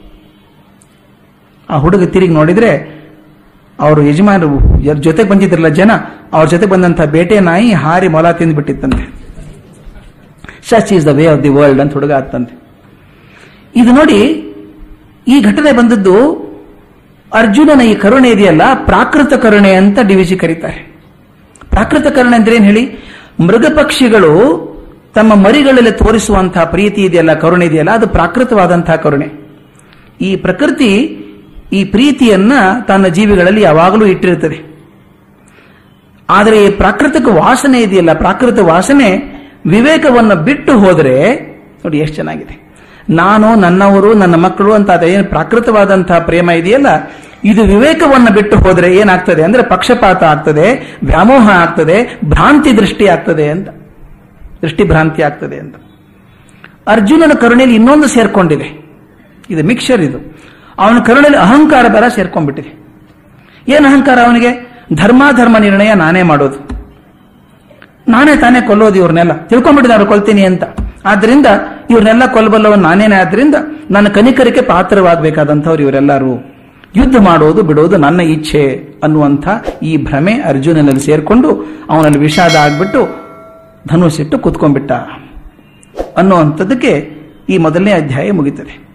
ಆ ಹುಡುಗ ತಿರುಗಿ ನೋಡಿದ್ರೆ ಅವರು ಯಜಮಾನರು ಜೊತೆಗೆ ಬಂದಿದ್ರಲ್ಲ ಜನ ಅವ್ರ ಜೊತೆ ಬಂದಂತ ಬೇಟೆ ನಾಯಿ ಹಾರಿ ಮೊಲ ತಿಂದ್ಬಿಟ್ಟಿತ್ತಂತೆ such is the way of the world ಅಂತ ಹುಡುಗ ಆಗ್ತಂತೆ ಇದು ನೋಡಿ ಈ ಘಟನೆ ಬಂದದ್ದು ಅರ್ಜುನನ ಈ ಕರುಣೆ ಇದೆಯಲ್ಲ ಪ್ರಾಕೃತ ಕರುಣೆ ಅಂತ ಡಿವಿಜಿ ಕರೀತಾರೆ ಪ್ರಾಕೃತ ಕರುಣೆ ಅಂದ್ರೆ ಏನ್ ಹೇಳಿ ಮೃಗ ಪಕ್ಷಿಗಳು ತಮ್ಮ ಮರಿಗಳಲ್ಲಿ ತೋರಿಸುವಂತಹ ಪ್ರೀತಿ ಇದೆಯಲ್ಲ ಕರುಣೆ ಇದೆಯಲ್ಲ ಅದು ಪ್ರಾಕೃತವಾದಂತಹ ಕರುಣೆ ಈ ಪ್ರಕೃತಿ ಈ ಪ್ರೀತಿಯನ್ನ ತನ್ನ ಜೀವಿಗಳಲ್ಲಿ ಯಾವಾಗಲೂ ಇಟ್ಟಿರುತ್ತದೆ ಆದರೆ ಈ ಪ್ರಾಕೃತಿಕ ವಾಸನೆ ಇದೆಯಲ್ಲ ಪ್ರಾಕೃತ ವಾಸನೆ ವಿವೇಕವನ್ನು ಬಿಟ್ಟು ಹೋದರೆ ನೋಡಿ ಎಷ್ಟು ಚೆನ್ನಾಗಿದೆ ನಾನು ನನ್ನವರು ನನ್ನ ಮಕ್ಕಳು ಅಂತ ಅದೇನು ಪ್ರಾಕೃತವಾದಂತಹ ಪ್ರೇಮ ಇದೆಯಲ್ಲ ಇದು ವಿವೇಕವನ್ನು ಬಿಟ್ಟು ಹೋದರೆ ಏನಾಗ್ತದೆ ಅಂದ್ರೆ ಪಕ್ಷಪಾತ ಆಗ್ತದೆ ವ್ಯಾಮೋಹ ಆಗ್ತದೆ ಭ್ರಾಂತಿ ದೃಷ್ಟಿ ಆಗ್ತದೆ ಅಂತ ದೃಷ್ಟಿ ಭ್ರಾಂತಿ ಆಗ್ತದೆ ಅಂತ ಅರ್ಜುನನ ಕರುಣೆಯಲ್ಲಿ ಇನ್ನೊಂದು ಸೇರ್ಕೊಂಡಿದೆ ಇದು ಮಿಕ್ಸರ್ ಇದು ಅವನ ಕರುಣೆಯಲ್ಲಿ ಅಹಂಕಾರ ಬರ ಸೇರ್ಕೊಂಡ್ಬಿಟ್ಟಿದೆ ಏನು ಅಹಂಕಾರ ಅವನಿಗೆ ಧರ್ಮಾಧರ್ಮ ನಿರ್ಣಯ ನಾನೇ ಮಾಡೋದು ನಾನೇ ತಾನೇ ಕೊಲ್ಲೋದು ಇವ್ರನ್ನೆಲ್ಲ ತಿಳ್ಕೊಂಡ್ಬಿಟ್ಟಿದೆ ಅವ್ರು ಕೊಲ್ತೀನಿ ಅಂತ ಆದ್ರಿಂದ ಇವ್ರನ್ನೆಲ್ಲ ಕೊಲ್ಲಬಲ್ಲವನ್ ನಾನೇನೆ ಆದ್ರಿಂದ ನನ್ನ ಕನಿಕರಿಕೆ ಪಾತ್ರವಾಗಬೇಕಾದಂಥವ್ರು ಇವರೆಲ್ಲರೂ ಯುದ್ಧ ಮಾಡೋದು ಬಿಡೋದು ನನ್ನ ಇಚ್ಛೆ ಅನ್ನುವಂಥ ಈ ಭ್ರಮೆ ಅರ್ಜುನನಲ್ಲಿ ಸೇರ್ಕೊಂಡು ಅವನಲ್ಲಿ ವಿಷಾದ ಆಗ್ಬಿಟ್ಟು ಧನುಸಿಟ್ಟು ಕೂತ್ಕೊಂಡ್ಬಿಟ್ಟ ಅನ್ನುವಂಥದ್ದಕ್ಕೆ ಈ ಮೊದಲನೇ ಅಧ್ಯಾಯ ಮುಗಿತದೆ